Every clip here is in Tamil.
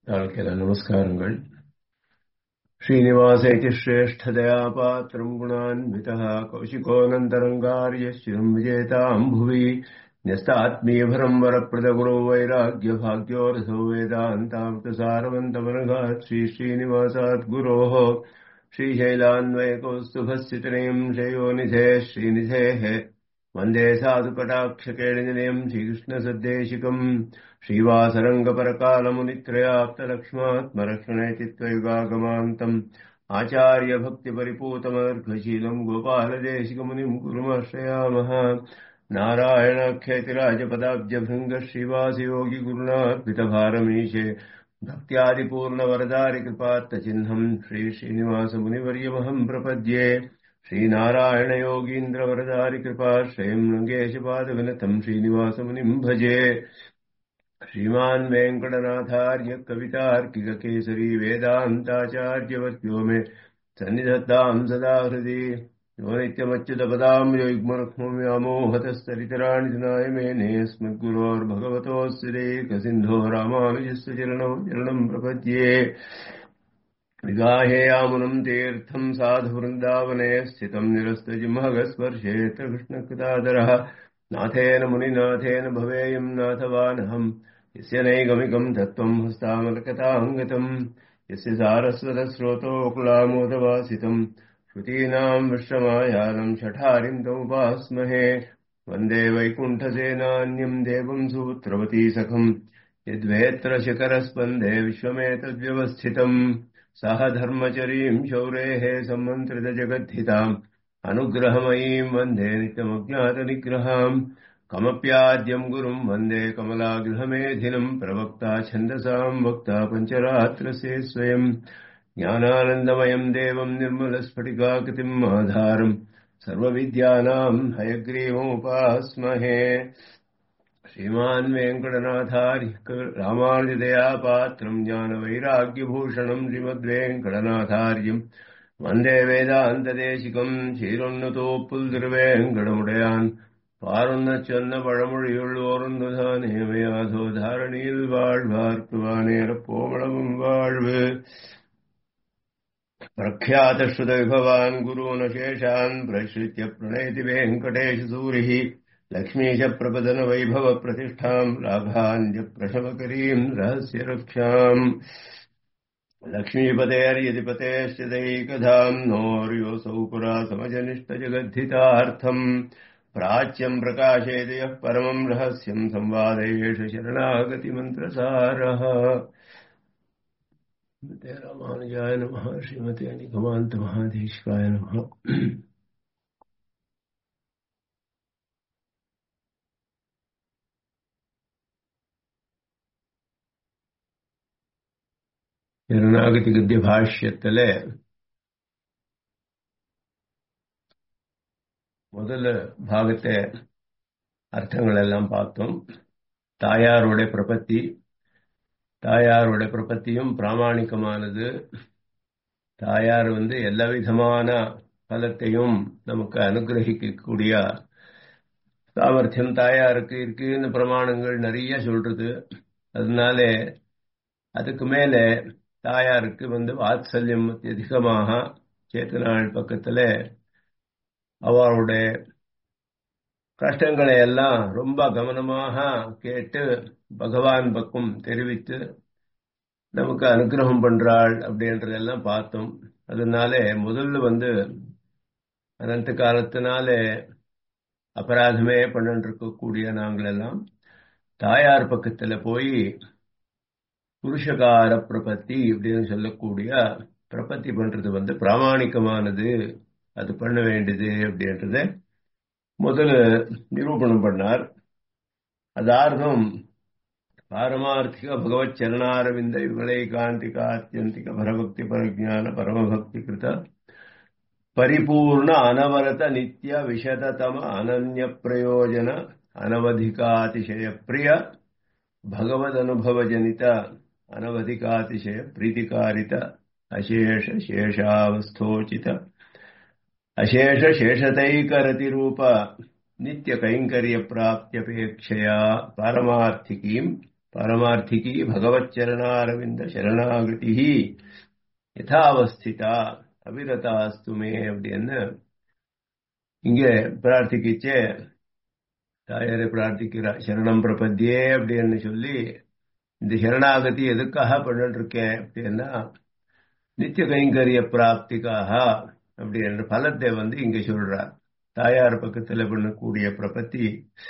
தாழ்க்கையில நமஸ்காரங்கள் श्रीनिवासेति श्रेष्ठदया पात्रम् गुणान्वितः कौशिकोऽनन्तरङ्गार्यश्चिरम् विजेताम् भुवि न्यस्तात्मीयभरम् वरप्रदगुणो वैराग्यभाग्यो रसो वेदान्तामृतसारवन्तमनघात् श्रीश्रीनिवासात् गुरोः श्रीशैलान्वयकौस्तुभस्थितनयम् श्रेयोनिधे श्रीनिधेः वन्दे साधुकटाक्षकेणिनिलयम् श्रीकृष्णसद्देशिकम् श्रीवासरङ्गपरकालमुनित्रयाप्तलक्ष्मात्मरक्षणेति त्वयुगागमान्तम् आचार्यभक्तिपरिपूतमर्घशीलम् गोपालदेशिकमुनिम् कुरुमाश्रयामः नारायणाख्यतिराजपदाब्जभृङ्ग श्रीवासयोगिगुरुणार्पितभारमीशे भक्त्यादिपूर्णवरदारिकृपात्तचिह्नम् श्रीश्रीनिवासमुनिवर्यमहम् प्रपद्ये श्रीनारायणयोगीन्द्रवरदारिकृपाश्रयम् रङ्गेशपादविनतम् श्रीनिवासमुनिम् भजे श्रीमान् वेङ्कटनाथार्य कवितार्किककेसरी वेदान्ताचार्यवर्त्यो मे सन्निधत्ताम् सदा हृदि यो नित्यमच्युतपदाम् योग्मरक्ष्मव्यामोहतस्तरितराणि दिनाय मेने स्मद्गुरोर्भगवतोऽस्य देकसिन्धो रामानुजस्य चरणौ चरणम् प्रपद्ये विगाहेयामुनम् तीर्थम् साधुवृन्दावने स्थितम् निरस्तजिह्मगस्पर्शेऽत्र कृष्णकृतादरः नाथेन मुनिनाथेन भवेयम् नाथवानहम् यस्य नैगमिकम् तत्त्वम् हस्तामलकताङ्गतम् यस्य सारस्वतस्रोतोकुलामोदवासितम् श्रुतीनाम् विश्रमायालम् शठारिम् तमुपास्महे वन्दे वैकुण्ठसेनान्यम् देवम् सूत्रवती सखम् यद्वेत्र शिखरस्पन्दे विश्वमेतद्व्यवस्थितम् सह धर्मचरीम् शौरेः सम्मन्त्रितजगद्धिताम् अनुग्रहमयीम् वन्दे नित्यमज्ञातनिग्रहाम् कमप्याद्यम् गुरुम् वन्दे कमलागृहमेधिनम् प्रवक्ता छन्दसाम् वक्ता पञ्चरात्रसे स्वयम् ज्ञानानन्दमयम् देवम् निर्मलस्फटिकाकृतिम् आधारम् सर्वविद्यानाम् हयग्रीवमुपास्महे श्रीमान् वेङ्कटनाथार्य रामानुजदया पात्रम् ज्ञानवैराग्यभूषणम् श्रीमद्वेङ्कटनाथार्यम् வந்தே வேதாந்ததேசிகம் சீரொன்னுதோ புல்திருவேங்கடமுடையான் பாருன்ன சொன்ன பழமொழியுள் ஓருந்துதானேமையாதோ தாரணியில் வாழ்வார்க்குவானேர போமளவும் வாழ்வு प्रख्यातश्रुतविभवान् गुरून् शेषान् प्रश्रित्य प्रणयति वेङ्कटेशसूरिः लक्ष्मीशप्रपदनवैभवप्रतिष्ठाम् लाभाञ्जप्रशमकरीम् रहस्यरक्षाम् लक्ष्मीपतेर्यदिपतेश्चिदैकधाम् नोर्योऽसौ पुरा समजनिष्ठजगद्धितार्थम् प्राच्यम् प्रकाशयति यः परमम् रहस्यम् संवादेष शरणागतिमन्त्रसारः श्रीमते रामानुजाय नमः श्रीमते निगमान्तमहादेशिकाय नमः ശരണാഗതി ഗദ്യഭാഷ്യത്തിലെ முதல் பாகத்தை அர்த்தங்கள் எல்லாம் பார்த்தோம் தாயாருடைய பிரபத்தி தாயாருடைய பிரபத்தியும் பிராமணிகமானது தாயார் வந்து எல்லா விதமான பலத்தையும் நமக்கு அனுகிரகிக்கக்கூடிய சாமர்த்தியம் தாயாருக்கு இருக்குன்னு பிரமாணங்கள் நிறைய சொல்றது அதனால அதுக்கு மேல தாயாருக்கு வந்து வாத்சல்யம் அதிகமாக சேத்தனாள் பக்கத்துல அவருடைய கஷ்டங்களை எல்லாம் ரொம்ப கவனமாக கேட்டு பகவான் பக்கம் தெரிவித்து நமக்கு அனுகிரகம் பண்றாள் அப்படின்றதெல்லாம் பார்த்தோம் அதனால முதல்ல வந்து அனந்த காலத்தினால அபராதமே பண்ணிட்டு இருக்கக்கூடிய நாங்களெல்லாம் தாயார் பக்கத்துல போய் புருஷகார பிரபத்தி அப்படின்னு சொல்லக்கூடிய பிரபத்தி பண்றது வந்து பிராமணிக்கமானது அது பண்ண வேண்டியது அப்படின்றத முதல்ல நிரூபணம் பண்ணார் அதார்த்தம் பாரமார்த்திக பகவத் சரணாரவிந்த யுகலை காந்திக ஆத்தியந்திக பரபக்தி பரஜான பரமபக்தி கிருத பரிபூர்ண அனவரத நித்திய விஷததம அனன்ய பிரயோஜன அனவதிகாதிசய பிரிய பகவத் அனுபவ ஜனித अनवधिकातिशय प्रीतिकारित अशेष शेषावस्थोचित अशेष शेषतैकरतिरूप नित्यकैङ्कर्यप्राप्त्यपेक्षया पारमार्थिकीम् பரமார்த்திகி பகவத் சரணாரவிந்த சரணாகதி யதாவஸ்திதா அபிரதாஸ்துமே அப்படின்னு இங்க பிரார்த்திக்கிச்சே தாயாரை பிரார்த்திக்கிறா சரணம் பிரபத்தியே அப்படின்னு சொல்லி இந்த சரணாகதி எதுக்காக பண்ணிட்டு இருக்கேன் அப்படின்னா நித்திய கைங்கரிய பிராப்திக்காக அப்படின்ற பலத்தை வந்து இங்க சொல்றார் தாயார் பக்கத்துல பண்ணக்கூடிய பிரபத்தி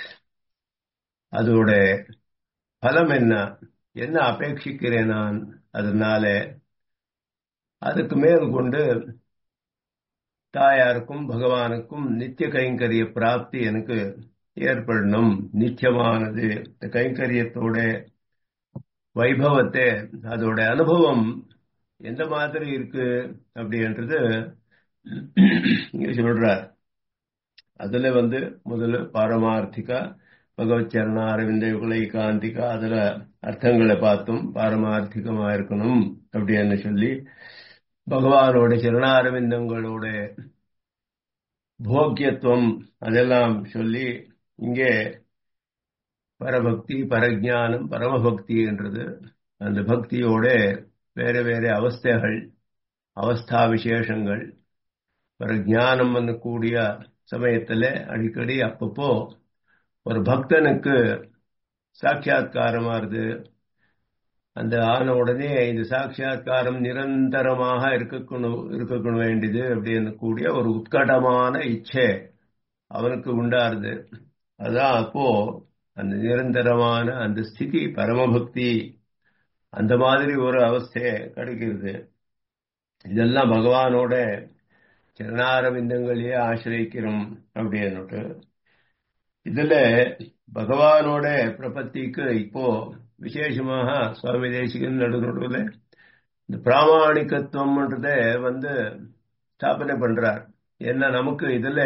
அதோட பலம் என்ன என்ன அபேட்சிக்கிறேன் நான் அதனால அதுக்கு மேல் கொண்டு தாயாருக்கும் பகவானுக்கும் நித்திய கைங்கரிய பிராப்தி எனக்கு ஏற்படணும் நித்தியமானது இந்த கைங்கரியத்தோட வைபவத்தை அதோட அனுபவம் எந்த மாதிரி இருக்கு அப்படின்றது இங்க சொல்றார் அதுல வந்து முதல்ல பாரமார்த்திகா பகவத் சரண அரவிந்த யுகலை காந்திகா அதுல அர்த்தங்களை பார்த்தும் பாரமார்த்திகமா இருக்கணும் அப்படின்னு சொல்லி பகவானோட சரணாரவிந்தங்களோட போக்கியத்துவம் அதெல்லாம் சொல்லி இங்கே பரபக்தி பரஜானம் பரமபக்தி என்றது அந்த பக்தியோட வேற வேற அவஸ்தைகள் அவஸ்தா விசேஷங்கள் பரஜானம் கூடிய சமயத்துல அடிக்கடி அப்பப்போ ஒரு பக்தனுக்கு சாட்சா்காரமாறுது அந்த ஆன உடனே இந்த சாட்சா்காரம் நிரந்தரமாக இருக்கணும் இருக்கணும் வேண்டியது அப்படின்னு கூடிய ஒரு உத்கடமான இச்சை அவனுக்கு உண்டாருது அதான் அப்போ அந்த நிரந்தரமான அந்த ஸ்திதி பரமபக்தி அந்த மாதிரி ஒரு அவஸ்தை கிடைக்கிறது இதெல்லாம் பகவானோட சரணாரவிந்தங்களையே ஆசிரிக்கிறோம் அப்படின்னுட்டு இதுல பகவானோட பிரபத்திக்கு இப்போ விசேஷமாக சுவாமி தேசிகன் நடுநடுவில் இந்த பிராமணிகத்துவம்ன்றத வந்து ஸ்தாபனை பண்றார் என்ன நமக்கு இதுல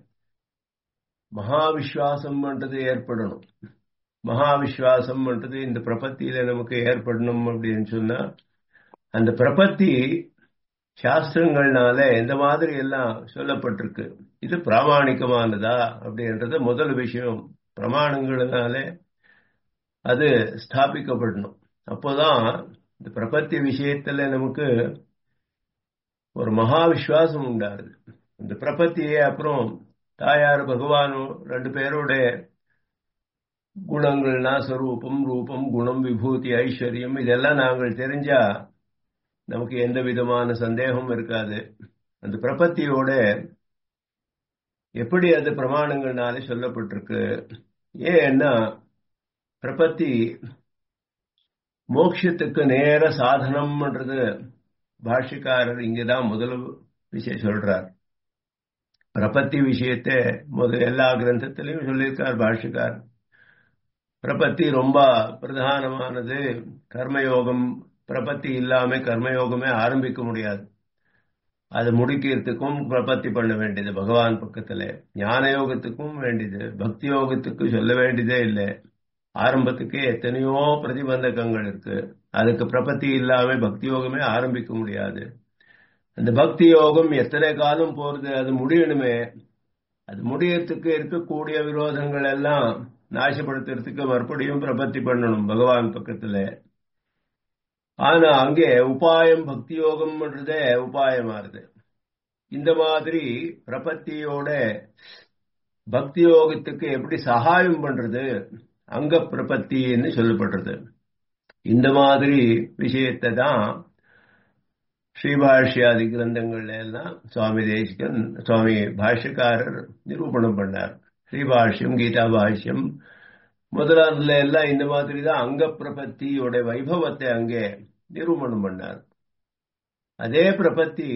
மகாவிஸ்வாசம்ன்றது ஏற்படணும் மகாவிஸ்வாசம்ன்றது இந்த பிரபத்தியில நமக்கு ஏற்படணும் அப்படின்னு சொன்னா அந்த பிரபத்தி சாஸ்திரங்கள்னால எந்த மாதிரி எல்லாம் சொல்லப்பட்டிருக்கு இது பிராமணிகமானதா அப்படின்றது முதல் விஷயம் பிரமாணங்கள்னால அது ஸ்தாபிக்கப்படணும் அப்போதான் இந்த பிரபத்தி விஷயத்துல நமக்கு ஒரு மகா விஸ்வாசம் உண்டாருது இந்த பிரபத்தியே அப்புறம் தாயார் பகவானும் ரெண்டு பேரோட குணங்கள்னா ஸ்வரூபம் ரூபம் குணம் விபூதி ஐஸ்வர்யம் இதெல்லாம் நாங்கள் தெரிஞ்சா நமக்கு எந்த விதமான சந்தேகமும் இருக்காது அந்த பிரபத்தியோட எப்படி அது பிரமாணங்கள்னாலே சொல்லப்பட்டிருக்கு ஏன்னா பிரபத்தி மோட்சத்துக்கு நேர சாதனம்ன்றது பாஷ்யக்காரர் இங்கதான் முதல் விஷயம் சொல்றார் பிரபத்தி விஷயத்தை முதல் எல்லா கிரந்தத்திலையும் சொல்லியிருக்கார் பாஷ்யக்கார் பிரபத்தி ரொம்ப பிரதானமானது கர்மயோகம் பிரபத்தி இல்லாம கர்மயோகமே ஆரம்பிக்க முடியாது அது முடிக்கிறதுக்கும் பிரபத்தி பண்ண வேண்டியது பகவான் பக்கத்துல ஞான யோகத்துக்கும் வேண்டியது பக்தி யோகத்துக்கு சொல்ல வேண்டியதே இல்லை ஆரம்பத்துக்கு எத்தனையோ பிரதிபந்தகங்கள் இருக்கு அதுக்கு பிரபத்தி இல்லாம பக்தி யோகமே ஆரம்பிக்க முடியாது அந்த பக்தி யோகம் எத்தனை காலம் போறது அது முடியணுமே அது முடியறதுக்கு இருக்கக்கூடிய விரோதங்கள் எல்லாம் நாசப்படுத்துறதுக்கு மறுபடியும் பிரபத்தி பண்ணணும் பகவான் பக்கத்துல ஆனா அங்கே உபாயம் பக்தி யோகம்ன்றதே உபாயமாறுது இந்த மாதிரி பிரபத்தியோட பக்தி யோகத்துக்கு எப்படி சகாயம் பண்றது அங்க பிரபத்தின்னு சொல்லப்படுறது இந்த மாதிரி விஷயத்தை தான் ஸ்ரீபாஷ்யாதி கிரந்தங்கள்ல எல்லாம் சுவாமி தேசிகன் சுவாமி பாஷ்யக்காரர் நிரூபணம் பண்ணார் ஸ்ரீபாஷ்யம் கீதா பாஷ்யம் முதலாவதுல எல்லாம் இந்த மாதிரி தான் அங்க பிரபத்தியோட வைபவத்தை அங்கே நிரூபணம் பண்ணார் அதே பிரபத்தி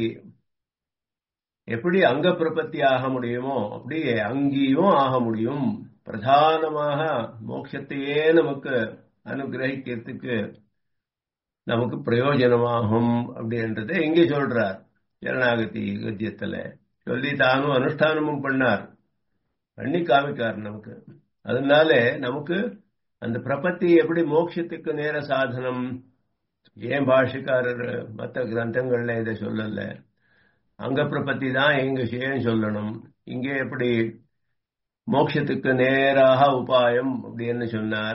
எப்படி அங்க பிரபத்தி ஆக முடியுமோ அப்படியே அங்கேயும் ஆக முடியும் பிரதானமாக மோட்சத்தையே நமக்கு அனுகிரகிக்கிறதுக்கு நமக்கு பிரயோஜனமாகும் அப்படின்றத இங்கே சொல்றார் ஜனநாகதி கத்தியத்துல சொல்லி தானும் அனுஷ்டானமும் பண்ணார் பண்ணி காமிக்கார் நமக்கு அதனால நமக்கு அந்த பிரபத்தி எப்படி மோட்சத்துக்கு நேர சாதனம் ஏன் பாஷிக்காரர் மற்ற கிரந்தங்கள்ல இதை சொல்லல அங்க பிரபத்தி தான் எங்க ஏன் சொல்லணும் இங்கே எப்படி மோட்சத்துக்கு நேராக உபாயம் அப்படின்னு சொன்னார்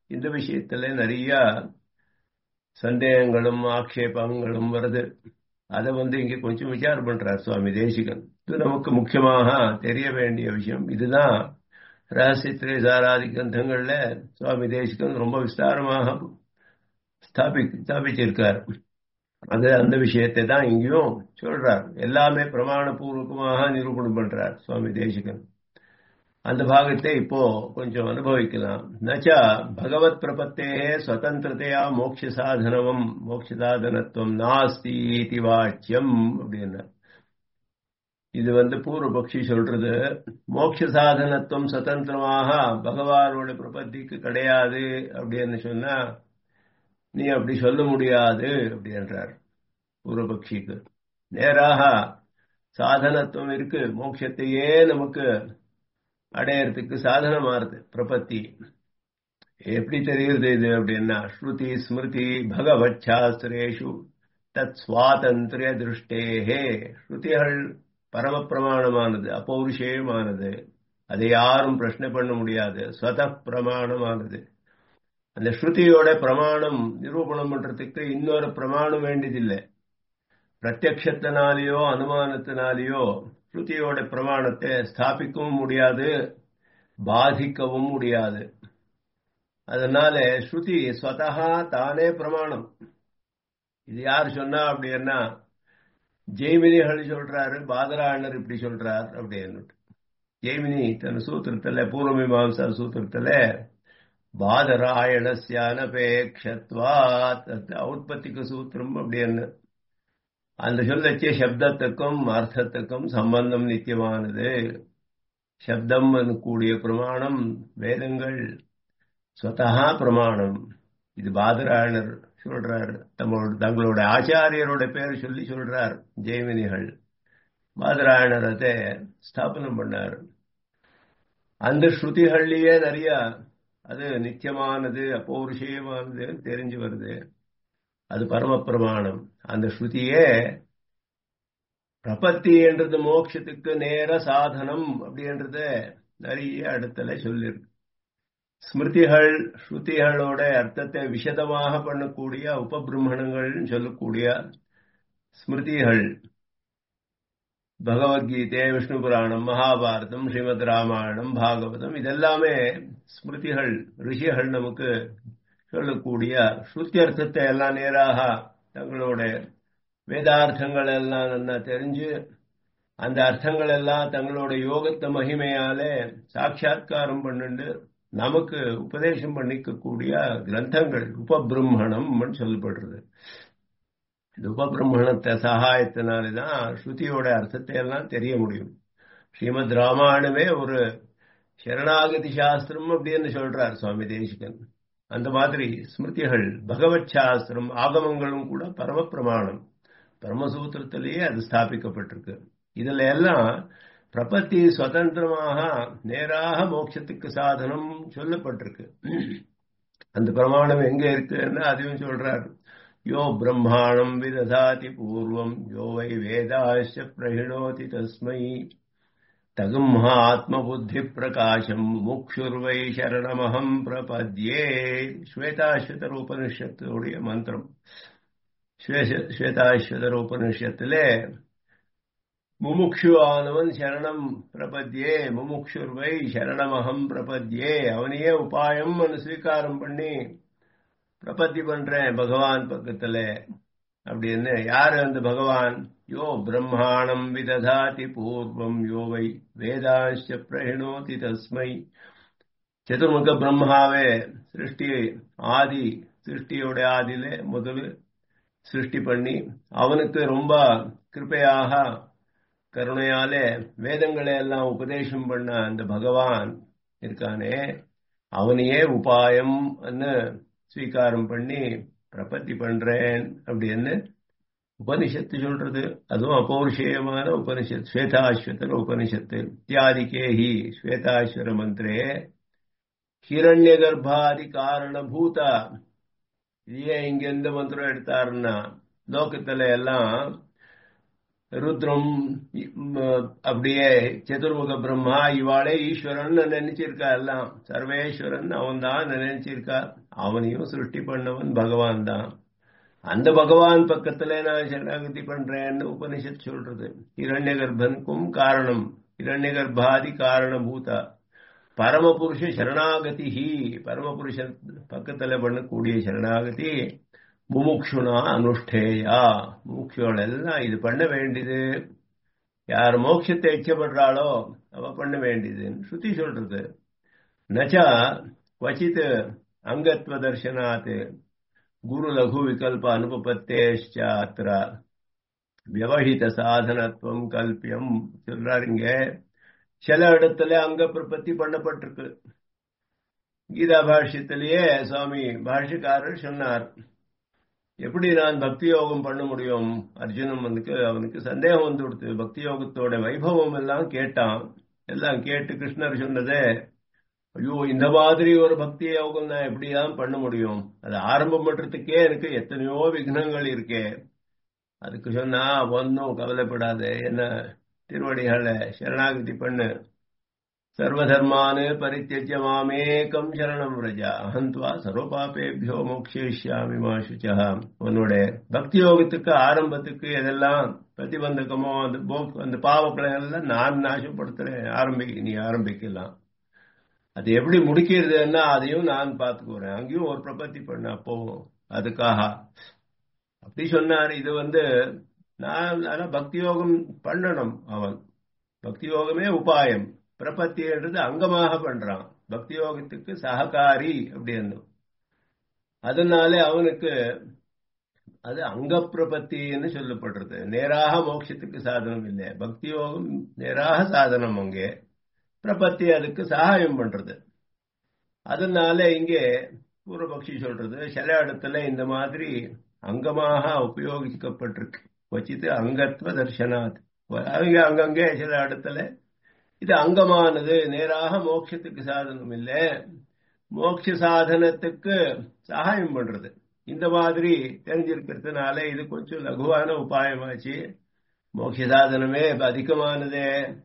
இந்த விஷயத்துல நிறைய சந்தேகங்களும் ஆக்ஷேபங்களும் வருது அதை வந்து இங்க கொஞ்சம் விசாரம் பண்றார் சுவாமி தேசிகன் இது நமக்கு முக்கியமாக தெரிய வேண்டிய விஷயம் இதுதான் ரகசியத்திலே சாராதி கிரந்தங்கள்ல சுவாமி தேசிகன் ரொம்ப விஸ்தாரமாக ஸ்தாபி ஸ்தாபிச்சிருக்கார் அது அந்த விஷயத்தை தான் இங்கேயும் சொல்றார் எல்லாமே பிரமாண பூர்வகமாக நிரூபணம் பண்றார் சுவாமி தேசிகன் அந்த பாகத்தை இப்போ கொஞ்சம் அனுபவிக்கலாம் நச்சா பகவத் பிரபத்தே சுதந்திரத்தையா மோட்ச சாதனமும் மோட்ச சாதனத்துவம் நாஸ்தி இது வாக்கியம் அப்படின்னா இது வந்து பூர்வபக்ஷி சொல்றது மோட்ச சாதனத்துவம் சுதந்திரமாக பகவானோட பிரபத்திக்கு கிடையாது அப்படின்னு சொன்னா நீ அப்படி சொல்ல முடியாது அப்படின்றார் பூர்வபக்ஷிக்கு நேராக சாதனத்துவம் இருக்கு மோட்சத்தையே நமக்கு அடையறதுக்கு சாதனம் மாறுது பிரபத்தி எப்படி தெரியுது இது அப்படின்னா ஸ்ருதி ஸ்மிருதி பகவத் சாஸ்திரேஷு தத் சுவாதந்திரிய திருஷ்டேஹே ஸ்ருதிகள் பரம பிரமாணமானது அப்பௌருஷேயமானது அதை யாரும் பிரச்சனை பண்ண முடியாது ஸ்வத பிரமாணமானது அந்த ஸ்ருதியோட பிரமாணம் நிரூபணம் பண்றதுக்கு இன்னொரு பிரமாணம் வேண்டியதில்லை பிரத்யத்தினாலேயோ அனுமானத்தினாலேயோ ஸ்ருதியோட பிரமாணத்தை ஸ்தாபிக்கவும் முடியாது பாதிக்கவும் முடியாது அதனால ஸ்ருதி ஸ்வதா தானே பிரமாணம் இது யார் சொன்னா அப்படின்னா ஜெய்மினிகள் சொல்றாரு பாதராயணர் இப்படி சொல்றார் அப்படின்னு ஜெய்மினி தன் சூத்திரத்துல பூர்வமீமாசா சூத்திரத்துல பாதராயணசியானபேக்ஷத்வாத் உற்பத்திக்கு சூத்திரம் அப்படின்னு அந்த சொல்லச்சே சப்தத்துக்கும் அர்த்தத்துக்கும் சம்பந்தம் நித்தியமானது சப்தம் கூடிய பிரமாணம் வேதங்கள் ஸ்வதா பிரமாணம் இது பாதராயணர் சொல்றார் தங்களோட தங்களோட ஆச்சாரியரோட பேர் சொல்லி சொல்றார் ஜெய்மினிகள் பாதராயணர் அதை ஸ்தாபனம் பண்ணார் அந்த ஸ்ருதிகள்லயே நிறைய அது நித்தியமானது அப்பௌருஷயமானது தெரிஞ்சு வருது அது பரம பிரமாணம் அந்த ஸ்ருதியே பிரபத்தி என்றது மோட்சத்துக்கு நேர சாதனம் அப்படின்றத நிறைய இடத்துல சொல்லிருக்கு ஸ்மிருதிகள் ஸ்ருதிகளோட அர்த்தத்தை விஷதமாக பண்ணக்கூடிய உபபிரம்மணங்கள் சொல்லக்கூடிய ஸ்மிருதிகள் பகவத்கீதை விஷ்ணு புராணம் மகாபாரதம் ஸ்ரீமத் ராமாயணம் பாகவதம் இதெல்லாமே ஸ்மிருதிகள் ரிஷிகள் நமக்கு சொல்லக்கூடிய ஸ்ருத்தி அர்த்தத்தை எல்லாம் நேராக தங்களோட வேதார்த்தங்கள் எல்லாம் நல்லா தெரிஞ்சு அந்த அர்த்தங்கள் எல்லாம் தங்களோட யோகத்த மகிமையாலே சாட்சா்காரம் பண்ணிண்டு நமக்கு உபதேசம் பண்ணிக்கக்கூடிய கிரந்தங்கள் உபபிரம்மணம் சொல்லப்படுறது இந்த உபபிரம்மணத்தை சகாயத்தினால்தான் ஸ்ருதியோட அர்த்தத்தை எல்லாம் தெரிய முடியும் ஸ்ரீமத் ராமாயணமே ஒரு சரணாகதி சாஸ்திரம் அப்படின்னு சொல்றார் சுவாமி தேசிகன் அந்த மாதிரி ஸ்மிருதிகள் பகவத் சாஸ்திரம் ஆகமங்களும் கூட பரம பிரமாணம் பிரம்மசூத்திரத்திலேயே அது ஸ்தாபிக்கப்பட்டிருக்கு இதுல எல்லாம் பிரபத்தி சுதந்திரமாக நேராக மோட்சத்துக்கு சாதனம் சொல்லப்பட்டிருக்கு அந்த பிரமாணம் எங்க இருக்குன்னு அதையும் சொல்றார் யோ பிரம்மாணம் விததாதி பூர்வம் யோ வை வேதாஷ பிரகிணோதி தஸ்மை தகும் ஆத்மபுத்தி பிரகாசம் முக்ஷுர்வை சரணமகம் பிரபத்யே ஸ்வேதாஸ்வதர் உபனிஷத்துடைய மந்திரம் ஸ்வேதாஸ்வதர் உபனிஷத்திலே முமுக்ஷு ஆனவன் சரணம் பிரபத்யே முமுக்ஷுர்வை சரணமகம் பிரபத்யே அவனையே உபாயம் ஸ்வீகாரம் பண்ணி பிரபத்தி பண்றேன் பகவான் பக்கத்துல அப்படின்னு யாரு அந்த பகவான் யோ பிரம்மாணம் விததாதி பூர்வம் யோவை வேதாஞ்ச பிரகிணோதி தஸ்மை சதுர்முக பிரம்மாவே சிருஷ்டி ஆதி சிருஷ்டியோட ஆதியில முதல் சிருஷ்டி பண்ணி அவனுக்கு ரொம்ப கிருப்பையாக கருணையாலே வேதங்களை எல்லாம் உபதேசம் பண்ண அந்த பகவான் இருக்கானே அவனையே உபாயம் ஸ்வீகாரம் பண்ணி பிரபத்தி பண்றேன் அப்படின்னு உபனிஷத்து சொல்றது அதுவும் அபௌருஷேயமான உபனிஷத் ஸ்வேதாஸ்வதர் உபனிஷத்து இத்தியாதிகேஹி ஸ்வேதாஸ்வர மந்திரே ஹிரண்ய கர்ப்பாதி காரணபூத இது ஏன் இங்க எந்த மந்திரம் எடுத்தாருன்னா லோகத்துல எல்லாம் ருத்ரம் அப்படியே சதுர்முக பிரம்மா இவாளே ஈஸ்வரன் நினைச்சிருக்கா எல்லாம் சர்வேஸ்வரன் அவன் தான் நினைச்சிருக்கா அவனையும் சிருஷ்டி பண்ணவன் பகவான் தான் அந்த பகவான் பக்கத்துல நான் சரணாகதி பண்றேன்னு உபனிஷத் சொல்றது இரண்ய கர்ப்பனுக்கும் காரணம் இரண்ய கர்ப்பாதி காரணபூதா பரமபுருஷ சரணாகதி பரமபுருஷன் பக்கத்துல பண்ணக்கூடிய சரணாகதி முமுக்ஷுனா அனுஷ்டேயா முமுக்ஷுகள் எல்லாம் இது பண்ண வேண்டியது யார் மோட்சத்தை இச்சப்படுறாளோ அவ பண்ண வேண்டியதுன்னு ஸ்ருதி சொல்றது நச்சா क्वचित् அங்கத்வ தர்சனாத் குரு லகு விகல்ப அனுபபத்தேஷ்சாத்திர வியவஹித சாதனத்துவம் கல்பியம் சொல்றாருங்க சில இடத்துல அங்க பிரபத்தி பண்ணப்பட்டிருக்கு கீதா பாஷ்யத்திலேயே சுவாமி பாஷ்யக்காரர் சொன்னார் எப்படி நான் பக்தி யோகம் பண்ண முடியும் அர்ஜுனன் வந்து அவனுக்கு சந்தேகம் வந்து கொடுத்து பக்தி யோகத்தோட வைபவம் எல்லாம் கேட்டான் எல்லாம் கேட்டு கிருஷ்ணர் சொன்னதே ஐயோ இந்த மாதிரி ஒரு பக்தி யோகம் நான் எப்படிதான் பண்ண முடியும் அது ஆரம்பம் பண்றதுக்கே எனக்கு எத்தனையோ விக்னங்கள் இருக்கே அதுக்கு சொன்னா ஒன்னும் கவலைப்படாத என்ன திருவடிகளை சரணாகதி பண்ணு சர்வதர்மானு பரித்தியஜ மாமேகம் சரணம் ரஜா அகந்த்வா சர்வபாபேபியோ மோக்ஷிஷ்யாமி மாசுச்சா உன்னோட பக்தி யோகத்துக்கு ஆரம்பத்துக்கு எதெல்லாம் பிரதிபந்தகமோ அந்த அந்த பாவக்களை எல்லாம் நான் நாசப்படுத்துறேன் ஆரம்பிக்க நீ ஆரம்பிக்கலாம் அது எப்படி முடிக்கிறதுன்னா அதையும் நான் பார்த்துக்குறேன் அங்கேயும் ஒரு பிரபத்தி பண்ண போவோம் அதுக்காக அப்படி சொன்னார் இது வந்து நான் ஆனா பக்தி யோகம் பண்ணணும் அவன் பக்தி யோகமே உபாயம் பிரபத்தின்றது அங்கமாக பண்றான் பக்தி யோகத்துக்கு சககாரி அப்படின்னு அதனால அவனுக்கு அது அங்க பிரபத்தின்னு சொல்லப்படுறது நேராக மோட்சத்துக்கு சாதனம் இல்லை பக்தி யோகம் நேராக சாதனம் அங்கே பிரபத்தி அதுக்கு சகாயம் பண்றது அதனால இங்கே பூர்வபக்ஷி சொல்றது சில இடத்துல இந்த மாதிரி அங்கமாக உபயோகிக்கப்பட்டிருக்கு வச்சிட்டு அங்கத்துவ தர்சனாத் அவங்க அங்கங்கே சில இடத்துல இது அங்கமானது நேராக மோட்சத்துக்கு சாதனம் இல்லை மோட்ச சாதனத்துக்கு சகாயம் பண்றது இந்த மாதிரி தெரிஞ்சிருக்கிறதுனால இது கொஞ்சம் லகுவான உபாயமாச்சு மோட்ச சாதனமே அதிகமானதே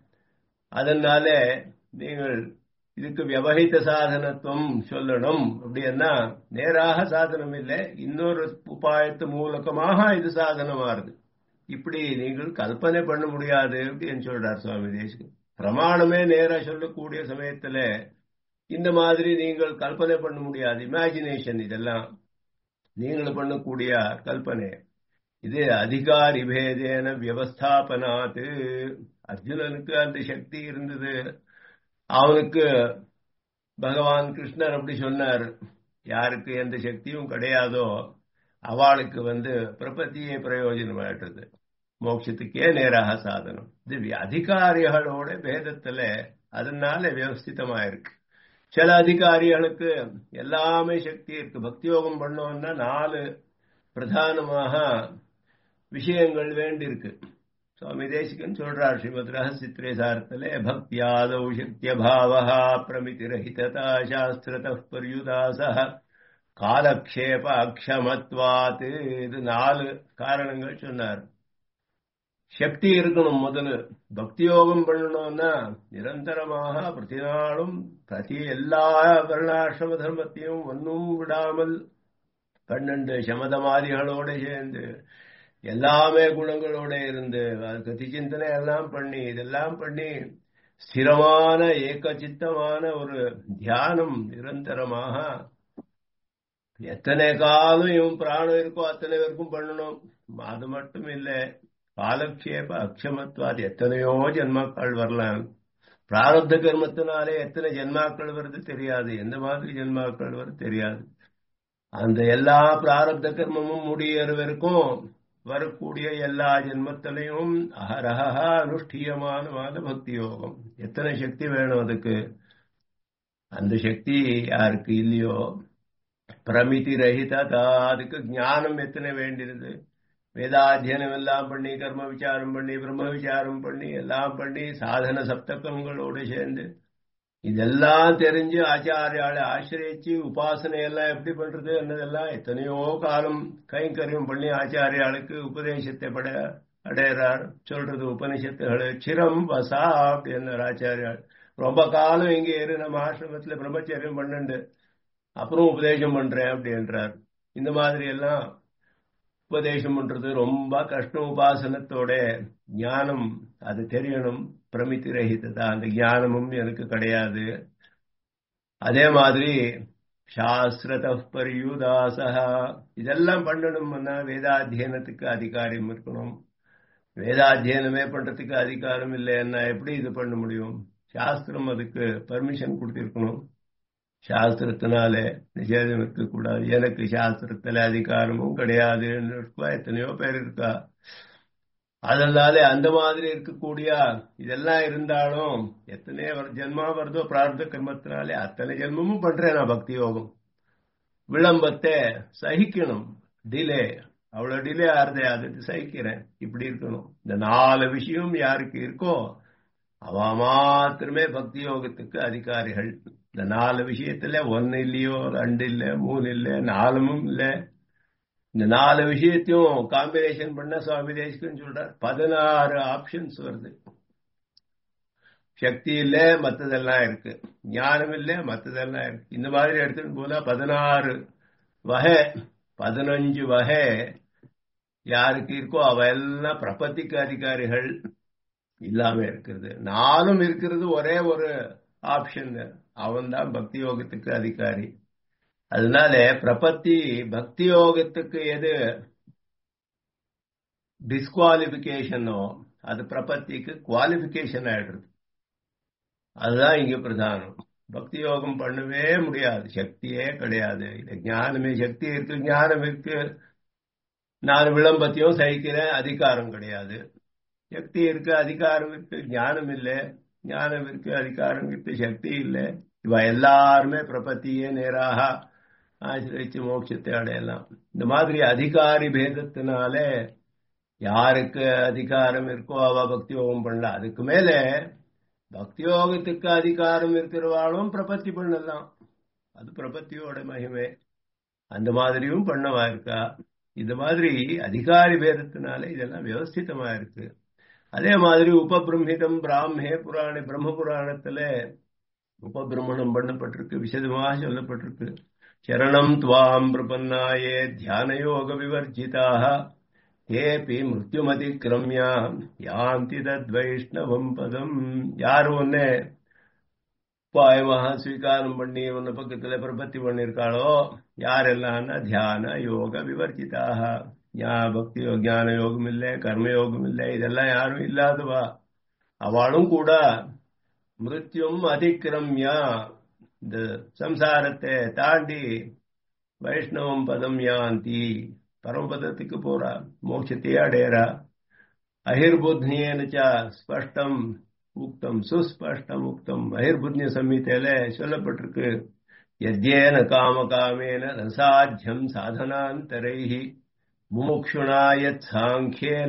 அதனால நீங்கள் இதுக்கு வியவகித்த சாதனத்துவம் சொல்லணும் அப்படின்னா நேராக சாதனம் இல்லை இன்னொரு உபாயத்து மூலகமாக இது சாதனமாறுது இப்படி நீங்கள் கல்பனை பண்ண முடியாது அப்படின்னு சொல்றார் சுவாமி தேசிகன் பிரமாணமே நேரா சொல்லக்கூடிய சமயத்துல இந்த மாதிரி நீங்கள் கல்பனை பண்ண முடியாது இமேஜினேஷன் இதெல்லாம் நீங்கள் பண்ணக்கூடிய கல்பனை இது அதிகாரி பேதேன வியவஸ்தாபனாத்து அர்ஜுனனுக்கு அந்த சக்தி இருந்தது அவனுக்கு பகவான் கிருஷ்ணர் அப்படி சொன்னார் யாருக்கு எந்த சக்தியும் கிடையாதோ அவளுக்கு வந்து பிரபத்தியே பிரயோஜனமாயிட்டது மோட்சத்துக்கே நேராக சாதனம் இது அதிகாரிகளோட பேதத்துல அதனால வியவஸ்திதமாயிருக்கு சில அதிகாரிகளுக்கு எல்லாமே சக்தி இருக்கு பக்தி யோகம் பண்ணோம்னா நாலு பிரதானமாக விஷயங்கள் வேண்டியிருக்கு சுவாமி தேசிகன் சொல்றார் ஸ்ரீமத் ரகசித்ரே சாரத்திலே பக்தியாதௌ சக்திய பாவா பிரமிதிரஹிததா சாஸ்திரத பரியுதாச காலக்ஷேப அக்ஷமத்வாத் இது நாலு காரணங்கள் சொன்னார் சக்தி இருக்கணும் முதல்ல பக்தி யோகம் பண்ணணும்னா நிரந்தரமாக பிரதி நாளும் பிரதி எல்லா வருணாசிரம தர்மத்தையும் ஒன்னும் விடாமல் பன்னெண்டு சமதமாதிகளோட சேர்ந்து எல்லாமே குணங்களோட இருந்து கதி சிந்தனை எல்லாம் பண்ணி இதெல்லாம் பண்ணி ஸ்திரமான ஏகச்சித்தமான ஒரு தியானம் நிரந்தரமாக எத்தனை காலம் இவன் பிராணம் இருக்கோ அத்தனை பேருக்கும் பண்ணணும் அது மட்டும் இல்லை காலக்ஷேப அக்ஷமத்வாது எத்தனையோ ஜென்மாக்கள் வரலாம் பிராரப்த கர்மத்தினாலே எத்தனை ஜென்மாக்கள் வருது தெரியாது எந்த மாதிரி ஜென்மாக்கள் வருது தெரியாது அந்த எல்லா பிராரப்த கர்மமும் முடியற வரைக்கும் வரக்கூடிய எல்லா ஜென்மத்திலையும் அகரஹ அனுஷ்டியமான பக்தி யோகம் எத்தனை சக்தி வேணும் அதுக்கு அந்த சக்தி யாருக்கு இல்லையோ பிரமிதி ரஹிதா அதுக்கு ஞானம் எத்தனை வேண்டியது வேதாத்தியனம் எல்லாம் பண்ணி கர்ம விசாரம் பண்ணி பிரம்ம விசாரம் பண்ணி எல்லாம் பண்ணி சாதன சப்தகங்களோடு சேர்ந்து இதெல்லாம் தெரிஞ்சு ஆச்சாரியாளை ஆசிரியச்சு உபாசனை எல்லாம் எப்படி பண்றது என்னதெல்லாம் எத்தனையோ காலம் கைங்கரியம் பண்ணி ஆச்சாரியாளுக்கு உபதேசத்தை பட அடையறார் சொல்றது உபனிஷத்துகள் சிரம் வசா அப்படின்னு ஆச்சாரியார் ரொம்ப காலம் இங்க இரு நம்ம ஆசிரமத்துல பிரம்மச்சரியம் பண்ணுண்டு அப்புறம் உபதேசம் பண்றேன் அப்படின்றார் இந்த மாதிரி எல்லாம் உபதேசம் பண்றது ரொம்ப கஷ்டம் உபாசனத்தோட ஞானம் அது தெரியணும் பிரமித்தி ரஹிததா அந்த ஞானமும் எனக்கு கிடையாது அதே மாதிரி சாஸ்திரத பரியுதாசா இதெல்லாம் பண்ணணும்னா வேதாத்தியனத்துக்கு அதிகாரம் இருக்கணும் வேதாத்தியனமே பண்றதுக்கு அதிகாரம் இல்லைன்னா எப்படி இது பண்ண முடியும் சாஸ்திரம் அதுக்கு பர்மிஷன் கொடுத்திருக்கணும் சாஸ்திரத்தினால நிஷேதம் இருக்கக்கூடாது எனக்கு சாஸ்திரத்துல அதிகாரமும் கிடையாதுன்னு இருக்கா எத்தனையோ பேர் இருக்கா அதனால அந்த மாதிரி இருக்கக்கூடிய இதெல்லாம் இருந்தாலும் எத்தனை ஜென்மா வருதோ பிரார்த்த கர்மத்தினாலே அத்தனை ஜென்மமும் பண்றேன் நான் பக்தி யோகம் விளம்பத்தை சகிக்கணும் டிலே அவ்வளவு டிலே ஆறுதே அது சகிக்கிறேன் இப்படி இருக்கணும் இந்த நாலு விஷயம் யாருக்கு இருக்கோ அவ மாத்திரமே பக்தி யோகத்துக்கு அதிகாரிகள் இந்த நாலு விஷயத்துல ஒன்னு இல்லையோ ரெண்டு இல்ல மூணு இல்ல நாலுமும் இல்ல இந்த நாலு விஷயத்தையும் காம்பினேஷன் பண்ண சுவாமி தேசிகன் சொல்றார் பதினாறு ஆப்ஷன்ஸ் வருது சக்தி இல்ல மத்ததெல்லாம் இருக்கு ஞானம் இல்ல மத்ததெல்லாம் இருக்கு இந்த மாதிரி எடுத்துன்னு போனா பதினாறு வகை பதினஞ்சு வகை யாருக்கு இருக்கோ அவ எல்லாம் பிரபத்திக்கு அதிகாரிகள் இல்லாம இருக்கிறது நாலும் இருக்கிறது ஒரே ஒரு ஆப்ஷன் அவன் தான் பக்தி யோகத்துக்கு அதிகாரி அதனால பிரபத்தி பக்தி யோகத்துக்கு எது டிஸ்குவாலிபிகேஷனோ அது பிரபத்திக்கு குவாலிபிகேஷன் ஆயிடுறது அதுதான் இங்க பிரதானம் பக்தி யோகம் பண்ணவே முடியாது சக்தியே கிடையாது ஞானமே சக்தி இருக்கு ஞானம் இருக்கு நான் விளம்பத்தையும் சகிக்கிறேன் அதிகாரம் கிடையாது சக்தி இருக்கு அதிகாரம் இருக்கு ஞானம் இல்லை ஞானம் இருக்கு அதிகாரம் இருக்கு சக்தி இல்லை இவ எல்லாருமே பிரபத்தியே நேராக ஆசிரிச்சு மோட்சத்தை அடையலாம் இந்த மாதிரி அதிகாரி பேதத்தினால யாருக்கு அதிகாரம் இருக்கோ அவ பக்தி யோகம் பண்ணலாம் அதுக்கு மேல பக்தி யோகத்துக்கு அதிகாரம் இருக்கிறவாளும் பிரபத்தி பண்ணலாம் அது பிரபத்தியோட மகிமை அந்த மாதிரியும் பண்ணவா இருக்கா இந்த மாதிரி அதிகாரி பேதத்தினால இதெல்லாம் வியவஸ்திதமா இருக்கு அதே மாதிரி உபபிரம்மிதம் பிராமே புராண பிரம்ம புராணத்துல உபபிரமணம் பண்ணப்பட்டிருக்கு விசதமாக சொல்லப்பட்டிருக்கு சரணம் துவாம் பிரபன்னாயே தியான யோக விவர்ஜிதாக ஏபி மிருத்யுமதிக்கிரமியா யாந்தி தத் வைஷ்ணவம் பதம் யார் ஒன்னே பாயமாக ஸ்வீகாரம் பண்ணி உன்ன பக்கத்துல பிரபத்தி பண்ணிருக்காளோ யாரெல்லாம்னா தியான யோக விவர்ஜிதாக பக்தி ஞான யோகம் இல்லை கர்மயோகம் இல்லை இதெல்லாம் யாரும் இல்லாதவா அவளும் கூட மிருத்யும் அதிக்கிரமியா இந்த சம்சாரத்தை தாண்டி வைஷ்ணவம் பதம் யாந்தி பரமபதத்துக்கு போறா மோட்சத்தையே அடையறா அஹிர்புத்னியேனச்ச ஸ்பஷ்டம் உக்தம் சுஸ்பஷ்டம் உக்தம் அஹிர்புத்னிய சம்ஹிதையில சொல்லப்பட்டிருக்கு யத்யேன காம காமேன ரசாத்தியம் சாதனாந்தரைஹி முமுக்ஷுணா யத் சாங்கியேன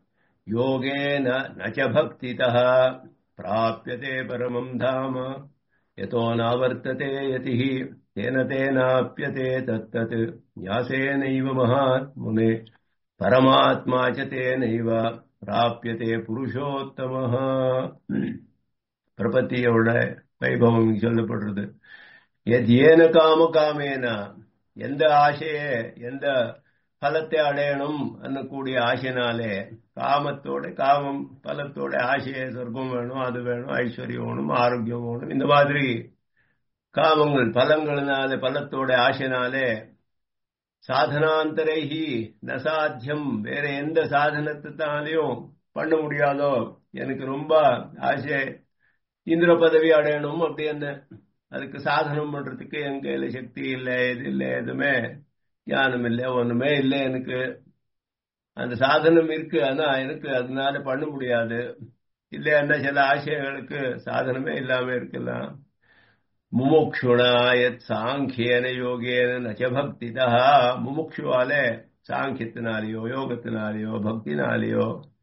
யோகேன நச்ச பக்திதः प्राप्यते परमम् धाम यतो नावर्तते यतिः तेन तेनाप्यते तत्तत् न्यासेनैव महात्मुने परमात्मा च तेनैव பிராபியதே புருஷோத்தம பிரபத்தியோட வைபவம் சொல்லப்படுறது ஏன காம காமேன எந்த ஆசைய எந்த பலத்தை அடையணும் கூடிய ஆசைனாலே காமத்தோட காமம் பலத்தோட ஆசைய சொர்க்கம் வேணும் அது வேணும் ஐஸ்வர்யம் வேணும் ஆரோக்கியம் வேணும் இந்த மாதிரி காமங்கள் பலங்களினாலே பலத்தோட ஆசைனாலே சாதனாந்தரைஹி நசாத்தியம் வேற எந்த சாதனத்தினாலையும் பண்ண முடியாதோ எனக்கு ரொம்ப ஆசை இந்திர பதவி அடையணும் அப்படின்னு அதுக்கு சாதனம் பண்றதுக்கு என் கையில சக்தி இல்லை இது இல்லை எதுவுமே ஞானம் இல்லை ஒண்ணுமே இல்லை எனக்கு அந்த சாதனம் இருக்கு ஆனா எனக்கு அதனால பண்ண முடியாது இல்லைன்னா சில ஆசைகளுக்கு சாதனமே இல்லாம இருக்கலாம் முமுக்ஷுணா எத் சாங்கியன யோகேன நச்ச பக்திதா முமுக்ஷுவாலே சாங்கியத்தினாலேயோ யோகத்தினாலேயோ பக்தினாலேயோ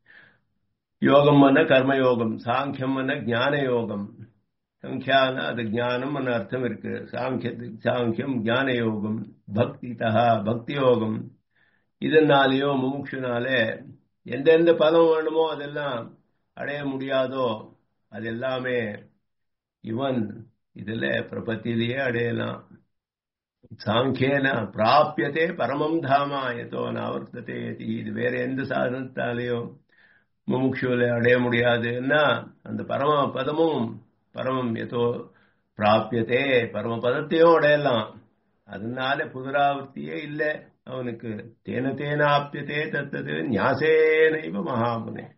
யோகம் என்ன கர்மயோகம் சாங்கியம் என்ன ஞான யோகம் சங்கியான அது ஞானம் அர்த்தம் இருக்கு சாங்கியத்துக்கு சாங்கியம் ஞான யோகம் பக்திதா பக்தி யோகம் இதனாலேயோ முமுக்ஷுனாலே எந்தெந்த பலம் வேணுமோ அதெல்லாம் அடைய முடியாதோ அது எல்லாமே இவன் இதுல பிரபத்திலேயே அடையலாம் சாங்கியன பிராபியதே பரமம் தாமா எதோ நாவர்த்ததே இது வேற எந்த சாதனத்தாலேயும் முமுட்சுவில அடைய முடியாதுன்னா அந்த பரம பதமும் பரமம் எதோ பிராபியதே பரம பதத்தையும் அடையலாம் அதனால புனராவர்த்தியே இல்லை அவனுக்கு தேன தேன ஆப்பியதே தத்தது ஞாசேனைவ மகாமுனே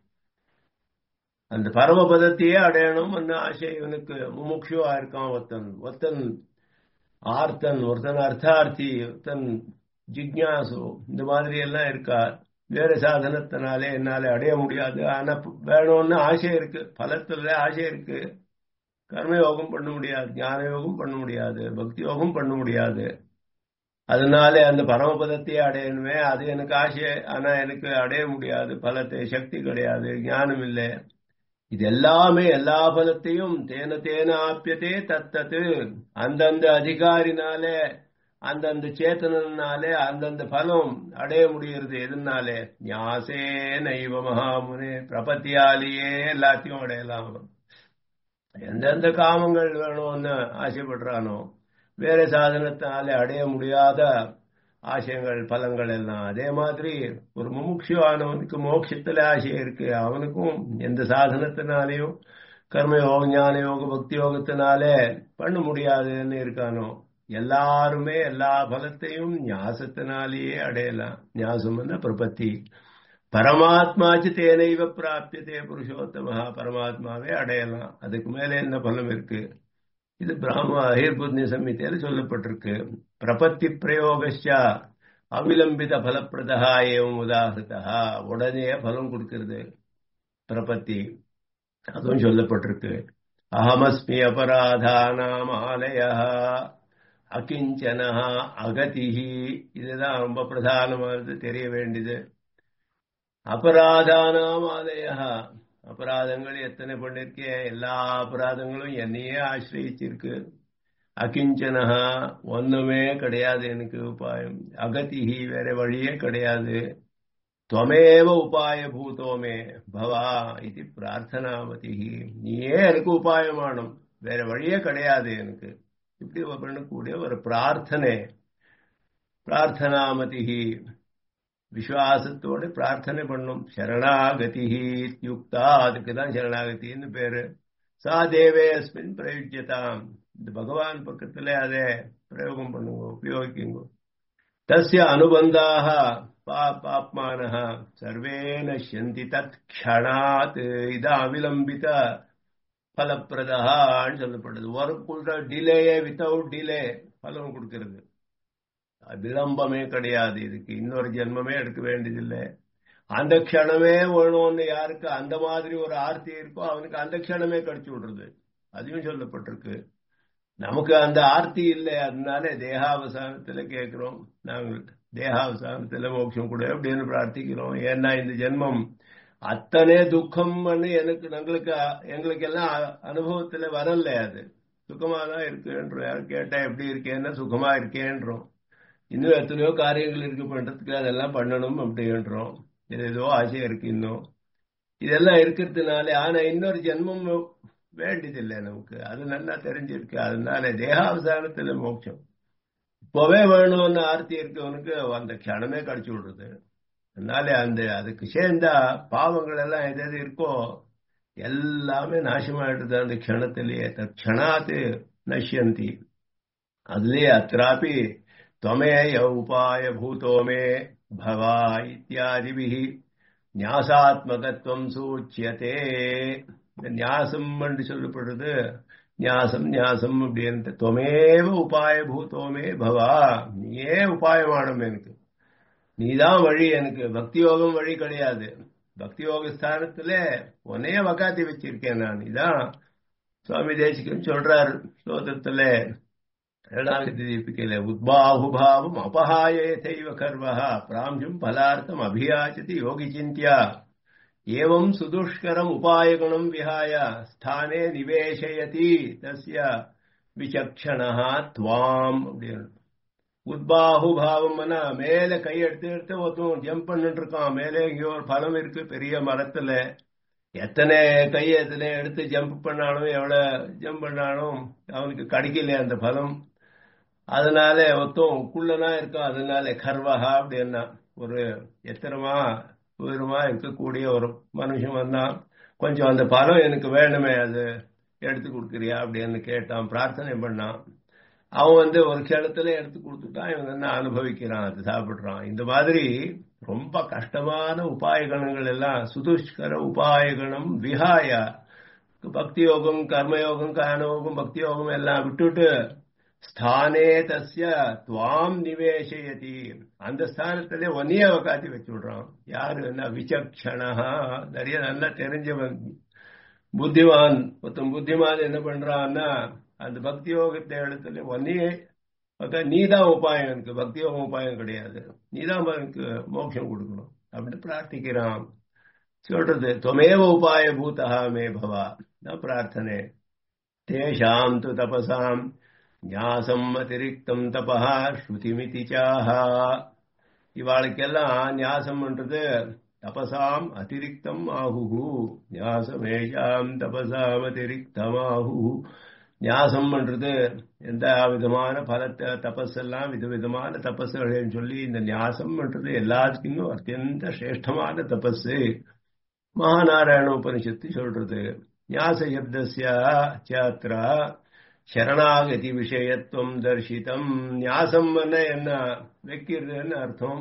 அந்த பரமபதத்தையே அடையணும் ஆசை இவனுக்கு முமுட்சுவா இருக்கான் ஒருத்தன் ஒருத்தன் ஆர்த்தன் ஒருத்தன் அர்த்தார்த்தி ஒருத்தன் ஜிக்யாசு இந்த மாதிரி எல்லாம் இருக்கா வேற சாதனத்தினாலே என்னால அடைய முடியாது ஆனா வேணும்னு ஆசை இருக்கு பலத்துல ஆசை இருக்கு கர்ம யோகம் பண்ண முடியாது ஞான யோகம் பண்ண முடியாது பக்தி யோகம் பண்ண முடியாது அதனால அந்த பரமபதத்தையே அடையணுமே அது எனக்கு ஆசை ஆனா எனக்கு அடைய முடியாது பலத்தை சக்தி கிடையாது ஞானம் இல்லை இது எல்லாமே எல்லா பலத்தையும் தேன தேன ஆப்பியதே தத்தது அந்தந்த அதிகாரினாலே அந்தந்த சேத்தனாலே அந்தந்த பலம் அடைய முடிகிறது எதுனாலே ஞாசே நைவ மகாமுனே பிரபத்தியாலேயே எல்லாத்தையும் அடையலாம் எந்தெந்த காமங்கள் வேணும்னு ஆசைப்படுறானோ வேற சாதனத்தினாலே அடைய முடியாத ஆசைகள் பலங்கள் எல்லாம் அதே மாதிரி ஒரு முமுட்சுவானவனுக்கு மோட்சத்துல ஆசை இருக்கு அவனுக்கும் எந்த சாதனத்தினாலேயும் கர்ம யோக ஞான யோக பக்தி யோகத்தினாலே பண்ண முடியாதுன்னு இருக்கானோ எல்லாருமே எல்லா பலத்தையும் ஞாசத்தினாலேயே அடையலாம் ஞாசம் பிரபத்தி பரமாத்மாச்சு தேனைவ பிராப்தியதே புருஷோத்தமஹா பரமாத்மாவே அடையலாம் அதுக்கு மேல என்ன பலம் இருக்கு இது பிராம அஹிர்புத்னி சம்மித்தியில சொல்லப்பட்டிருக்கு பிரபத்தி பிரயோகா அவிலம்பித பலப்பிரதா ஏவம் உதாகிருதா உடனே பலம் கொடுக்கிறது பிரபத்தி அதுவும் சொல்லப்பட்டிருக்கு அகமஸ்மி அபராதானாம் ஆலய அகிஞ்சன அகதிஹி இதுதான் ரொம்ப பிரதானமானது தெரிய வேண்டியது அபராதானாம் ஆலய அபராதங்கள் எத்தனை பண்ணிருக்கேன் எல்லா அபராதங்களும் என்னையே ஆசிரியிச்சிருக்கு அகிஞ்சனஹா ஒண்ணுமே கிடையாது எனக்கு உபாயம் அகதிஹி வேற வழியே கிடையாது துவமேவ உபாய பூதோமே பவா இது பிரார்த்தனாமதி நீயே எனக்கு உபாயமானும் வேற வழியே கிடையாது எனக்கு இப்படி பண்ணக்கூடிய ஒரு பிரார்த்தனை பிரார்த்தனாமதிஹி விசுவாசத்தோடு பிரார்த்தனை பண்ணும் சரணாகதி யுக்தா அதுக்கு தான் சரணாகத்தின்னு பேரு சா தேவே அஸ்மின் பிரயுஜ்யதாம் இந்த பகவான் பக்கத்துல அதை பிரயோகம் பண்ணுங்க உபயோகிக்குங்க தஸ்ய அனுபந்தாக பாப்மான சர்வே நஷ்யந்தி தத் க்ஷணாத் இது அவிலம்பித பலப்பிரதான்னு சொல்லப்படுது ஒர்க்குள்ள டிலேயே வித்தவுட் டிலே பலம் கொடுக்கிறது விளம்பமே கிடையாது இதுக்கு இன்னொரு ஜென்மமே எடுக்க வேண்டியதில்லை அந்த க்ஷணமே வேணும்னு யாருக்கு அந்த மாதிரி ஒரு ஆர்த்தி இருக்கோ அவனுக்கு அந்த க்ஷணமே கடிச்சு விடுறது அதையும் சொல்லப்பட்டிருக்கு நமக்கு அந்த ஆர்த்தி இல்லை அதனால தேகாவசானத்துல கேட்கிறோம் நாங்கள் தேகாவசானத்துல மோட்சம் கூட அப்படின்னு பிரார்த்திக்கிறோம் ஏன்னா இந்த ஜென்மம் அத்தனை துக்கம் பண்ணி எனக்கு எங்களுக்கு எங்களுக்கு எல்லாம் அனுபவத்துல வரல அது சுகமா தான் இருக்குன்றோம் யாரும் கேட்டா எப்படி இருக்கேன்னா சுகமா இருக்கேன்றோம் இன்னும் எத்தனையோ காரியங்கள் இருக்கு பண்றதுக்கு அதெல்லாம் பண்ணணும் அப்படின்றோம் ஏதோ ஆசை இருக்கு இன்னும் இதெல்லாம் இருக்கிறதுனால ஆனா இன்னொரு ஜென்மம் வேண்டியதில்லை நமக்கு அது நல்லா தெரிஞ்சிருக்கு அதனால தேகாவசானத்துல மோட்சம் இப்பவே வேணும்னு ஆர்த்தி இருக்கவனுக்கு அந்த க்ஷணமே கடிச்சு விடுறது அதனால அந்த அதுக்கு சேர்ந்தா பாவங்கள் எல்லாம் எது எது இருக்கோ எல்லாமே நாசமாயிடுது அந்த க்ஷணத்திலேயே க்ஷணாத்து நஷ்யந்தி அதுலயே அत्रापि त्वमेय उपाय भूतो मे भवा इत्यादिभिः ஞாசாத்மகத்துவம் சூச்சியத்தே ஞாசம் என்று சொல்லப்படுறது ஞாசம் ஞாசம் அப்படின்ட்டு துவமேவ உபாய பூத்தோமே பவா நீயே உபாயமானம் எனக்கு நீதான் வழி எனக்கு பக்தி யோகம் வழி கிடையாது பக்தி யோக ஸ்தானத்துல உன்னையே வகாத்தி வச்சிருக்கேன் நான் இதான் சுவாமி தேசிகன் சொல்றார் ஸ்லோகத்துல இரண்டாவது தீபிக்கையில உத்பாகுபாவம் அபஹாயேதைவ கர்வः பிராம்சும் பலார்த்தம் அபியாச்சதி யோகி சிந்தியா ஏவம் சுதுஷ்கரம் உபாயகுணம் விஹாய ஸ்தானே நிவேசயதி தஸ்ய விசக்ஷணா துவாம் அப்படின்னு உத்பாகு பாவம்னா மேல கை எடுத்து எடுத்து ஒருத்தன் ஜம்ப் பண்ணிட்டு இருக்கான் மேலே எங்கேயோ ஒரு பழம் இருக்கு பெரிய மரத்துல எத்தனை கை எத்தனை எடுத்து ஜம்ப் பண்ணாலும் எவ்வளவு ஜம்ப் பண்ணாலும் அவனுக்கு கிடைக்கல அந்த பலம் அதனால ஒருத்தன் குள்ளனா இருக்கான் அதனால கர்வஹா அப்படின்னா ஒரு எத்தனமா உயரமா இருக்கக்கூடிய ஒரு மனுஷன் வந்தான் கொஞ்சம் அந்த பழம் எனக்கு வேணுமே அது எடுத்து கொடுக்குறியா அப்படின்னு கேட்டான் பிரார்த்தனை பண்ணான் அவன் வந்து ஒரு கிணத்துல எடுத்து கொடுத்துட்டான் இவன் என்ன அனுபவிக்கிறான் அது சாப்பிடுறான் இந்த மாதிரி ரொம்ப கஷ்டமான உபாயகணங்கள் எல்லாம் சுதுஷ்கர உபாயகணம் விஹாய பக்தி யோகம் கர்மயோகம் கானயோகம் பக்தி யோகம் எல்லாம் விட்டுட்டு ஸ்தானே தஸ்ய துவாம் நிவேசயதி அந்த ஸ்தானத்திலே ஒன்னிய காத்தி வச்சு விடுறான் யாரு என்ன விசக்ஷணா நிறைய நல்லா தெரிஞ்சவன் புத்திமான் ஒருத்தன் புத்திமான் என்ன பண்றான்னா அந்த பக்தி யோகத்தை இடத்துல ஒன்னியே நீதான் உபாயம் எனக்கு பக்தி யோகம் உபாயம் கிடையாது நீதான் எனக்கு மோட்சம் கொடுக்கணும் அப்படின்னு பிரார்த்திக்கிறான் சொல்றது தொமேவ உபாய பூதா மே பவா தான் பிரார்த்தனை தேஷாம் து தபசாம் ஞாசம் அதிரிக்தம் தபா ஸ்ருதிமிதி சாஹா இவாளுக்கெல்லாம் ஞாசம் பண்றது தபசாம் அதிரிக்தம் ஆகுகு ஞாசமேஷாம் தபசாம் அதிரிக்தம் ஆகுகு ஞாசம் பண்றது எந்த விதமான பலத்தை தபஸ் எல்லாம் விதவிதமான தபஸுகள்னு சொல்லி இந்த ஞாசம் பண்றது எல்லாத்துக்கும் அத்தியந்த சிரேஷ்டமான தபஸ் மகாநாராயண உபனிஷத்து சொல்றது ஞாச சப்தசியாத்திரா சரணாகதி விஷயத்துவம் தர்ஷிதம் ஞாசம் என்ன வைக்கிறதுன்னு அர்த்தம்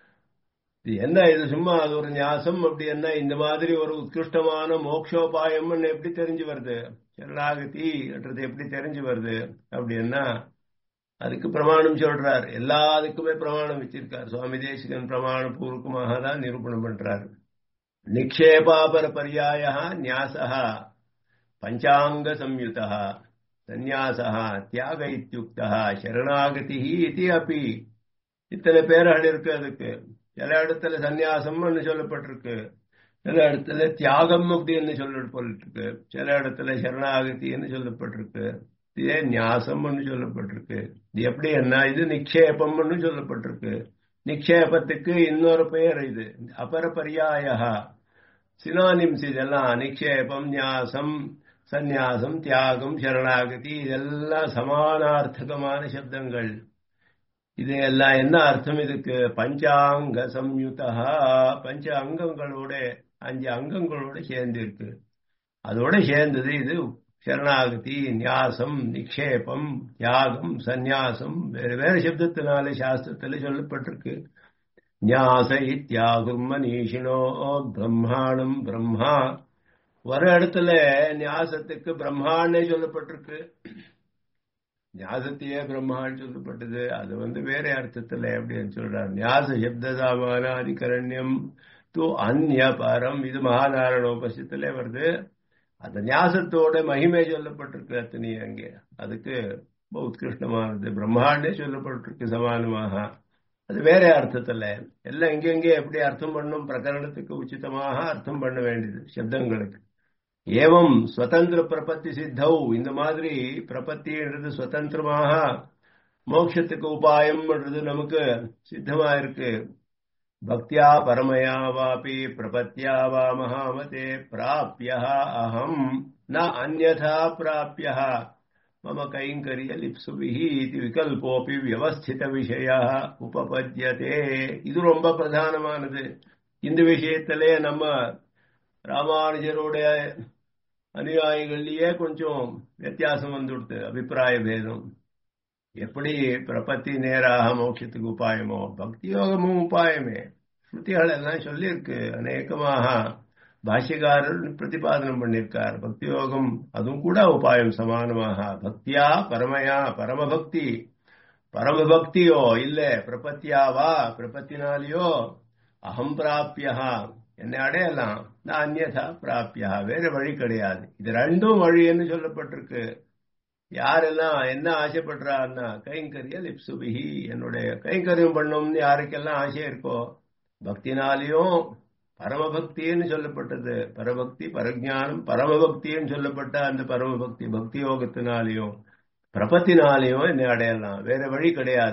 இது என்ன இது சும்மா அது ஒரு ஞாசம் அப்படி என்ன இந்த மாதிரி ஒரு உத்கிருஷ்டமான மோக்ஷோபாயம்னு எப்படி தெரிஞ்சு வருது சரணாகதி என்றது எப்படி தெரிஞ்சு வருது அப்படின்னா அதுக்கு பிரமாணம் சொல்றார் எல்லாத்துக்குமே பிரமாணம் வச்சிருக்கார் சுவாமி தேசிகன் பிரமாண பூர்வகமாக தான் நிரூபணம் பண்றார் நிக்ஷேபாபர பரியாய ஞாசா பஞ்சாங்க சம்யுதா சந்நியாசா தியாக இத்தியுக்தா சரணாகதி இது அப்படி இத்தனை பேர்கள் இருக்கு அதுக்கு சில இடத்துல சந்நியாசம்னு சொல்லப்பட்டிருக்கு சில இடத்துல தியாகம் அப்படின்னு சொல்லப்பட்டிருக்கு சில இடத்துல சரணாகத்தின்னு சொல்லப்பட்டிருக்கு இதே ஞாசம்னு சொல்லப்பட்டிருக்கு இது எப்படி என்ன இது நிக்ஷேபம்னு சொல்லப்பட்டிருக்கு நிக்ஷேபத்துக்கு இன்னொரு பெயர் இது அபர பரியாய சினானிம்ஸ் இதெல்லாம் நிக்ஷேபம் ஞாசம் சந்நியாசம் தியாகம் சரணாகதி இதெல்லாம் சமானார்த்தகமான சப்தங்கள் இது எல்லாம் என்ன அர்த்தம் இதுக்கு பஞ்சாங்க சம்யுதா பஞ்ச அங்கங்களோட அஞ்சு அங்கங்களோட சேர்ந்து இருக்கு அதோட சேர்ந்தது இது சரணாகதி நியாசம் நிக்ஷேபம் தியாகம் சந்நியாசம் வேறு வேறு சப்தத்தினால சாஸ்திரத்தில் சொல்லப்பட்டிருக்கு ஞாச இத்தியாகும் மனீஷினோ பிரம்மாணம் பிரம்மா ஒரு இடத்துல ஞாசத்துக்கு பிரம்மாண்டே சொல்லப்பட்டிருக்கு ஞாசத்தையே பிரம்மான்னு சொல்லப்பட்டது அது வந்து வேற அர்த்தத்துல எப்படின்னு சொல்றார் ஞாச சப்தசாமானாதிகரண்யம் தூ அந்நிய பரம் இது மகாநாராயணோபசத்துல வருது அந்த ஞாசத்தோட மகிமை சொல்லப்பட்டிருக்கு அத்தனை அங்கே அதுக்கு ரொம்ப உத்கிருஷ்டமானது பிரம்மாண்டே சொல்லப்பட்டிருக்கு சமானமாக அது வேற அர்த்தத்துல எல்லாம் எங்கெங்கே எப்படி அர்த்தம் பண்ணும் பிரகரணத்துக்கு உச்சிதமாக அர்த்தம் பண்ண வேண்டியது சப்தங்களுக்கு ஏவம் சுதந்திர பிரபத்தி சித்தௌ இந்த மாதிரி பிரபத்தின்றது சுதந்திரமாக மோட்சத்துக்கு உபாயம்ன்றது நமக்கு சித்தமா இருக்கு பக்தியா பரமயா வாபி பிரபத்தியா வா மகாமதே பிராபிய அகம் ந அந்யதா பிராபிய மம கைங்கரிய லிப்சுபிஹி இது விகல்போபி வியவஸ்தித விஷய உபபத்தியதே இது ரொம்ப பிரதானமானது இந்த விஷயத்திலே நம்ம ராமானுஜருடைய அனுயாயிகள்லயே கொஞ்சம் வித்தியாசம் வந்துடுது அபிப்பிராய பேதம் எப்படி பிரபத்தி நேராக மோட்சத்துக்கு உபாயமோ பக்தி யோகமும் உபாயமே ஸ்ருதிகள் எல்லாம் சொல்லியிருக்கு அநேகமாக பாஷ்யக்காரர் பிரதிபாதனம் பண்ணியிருக்கார் பக்தி யோகம் அதுவும் கூட உபாயம் சமானமாக பக்தியா பரமயா பரமபக்தி பரமபக்தியோ இல்ல பிரபத்தியாவா பிரபத்தினாலேயோ அகம் பிராப்பியா என்னை அடையலாம் நான் அந்நதா பிராப்பியா வேற வழி கிடையாது இது ரெண்டும் வழின்னு சொல்லப்பட்டிருக்கு யாரெல்லாம் என்ன ஆசைப்படுறாருன்னா கைங்கரிய லிப்சுபிஹி என்னுடைய கைங்கரியம் பண்ணோம்னு யாருக்கெல்லாம் ஆசை இருக்கோ பக்தினாலையும் பரமபக்தின்னு சொல்லப்பட்டது பரபக்தி பரஜானம் பரமபக்தின்னு சொல்லப்பட்ட அந்த பரமபக்தி பக்தி யோகத்தினாலையும் பிரபத்தினாலையும் என்னை அடையலாம் வேற வழி கிடையாது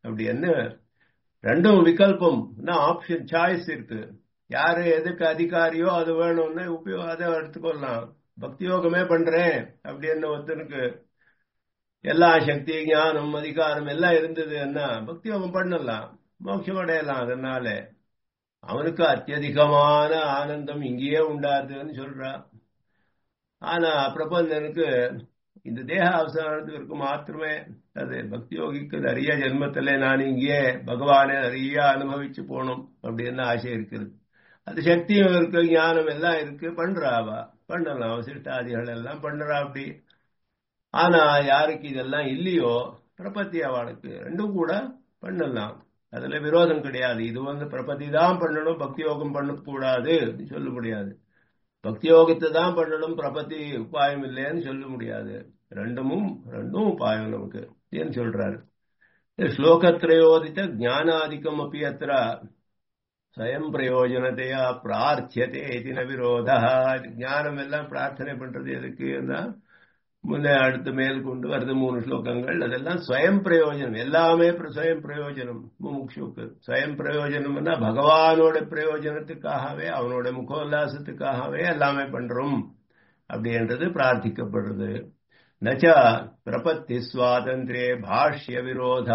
அப்படின்னு ரெண்டும் விகல்பம் ஆப்ஷன் சாய்ஸ் இருக்கு யாரு எதுக்கு அதிகாரியோ அது வேணும்னு உபயோக அதை எடுத்துக்கொள்ளலாம் பக்தி யோகமே பண்றேன் அப்படின்னு ஒருத்தனுக்கு எல்லா சக்தி ஞானம் அதிகாரம் எல்லாம் இருந்தது என்ன பக்தி யோகம் பண்ணலாம் மோட்சம் அடையலாம் அதனால அவனுக்கு அத்தியதிகமான ஆனந்தம் இங்கேயே உண்டாதுன்னு சொல்றான் ஆனா பிரபந்தனுக்கு இந்த தேக அவசானத்திற்கு மாத்திரமே அது பக்தி யோகிக்கு நிறைய ஜென்மத்திலே நான் இங்கே பகவானை நிறைய அனுபவிச்சு போகணும் அப்படின்னு ஆசை இருக்குது அது சக்தியும் இருக்கு ஞானம் எல்லாம் இருக்கு பண்றாவா பண்ணலாம் அவசிஷ்டாதிகள் எல்லாம் பண்றா அப்படி ஆனா யாருக்கு இதெல்லாம் இல்லையோ பிரபத்தி அவளுக்கு ரெண்டும் கூட பண்ணலாம் அதுல விரோதம் கிடையாது இது வந்து பிரபத்தி தான் பண்ணணும் பக்தி யோகம் பண்ணக்கூடாது சொல்ல முடியாது பக்தி யோகத்தை தான் பண்ணணும் பிரபத்தி உபாயம் இல்லைன்னு சொல்ல முடியாது ரெண்டுமும் ரெண்டும் உபாயம் நமக்கு ஏன்னு சொல்றாரு ஸ்லோகத்ரயோதித்த ஜானாதிக்கம் அப்படி அத்த ಸ್ವಯಂ ಪ್ರಯೋಜನತೆಯ ಪ್ರಾರ್ಥ್ಯತೆ ಇತಿನ ವಿರೋಧ ஞானம் எல்லாம் பிரார்த்தனை பண்றது எதுக்கு முன்னே அடுத்து மேல் கொண்டு வருது மூணு ஸ்லோகங்கள் அதெல்லாம் ஸ்வயம் பிரயோஜனம் எல்லாமே ஸ்வயம் பிரயோஜனம் முமுட்சுக்கு ஸ்வயம் பிரயோஜனம்னா பகவானோட பிரயோஜனத்துக்காகவே அவனோட முகோல்லாசத்துக்காகவே எல்லாமே பண்றோம் அப்படின்றது பிரார்த்திக்கப்படுறது நச்ச பிரபத்தி சுவாதந்திரே பாஷ்ய விரோதா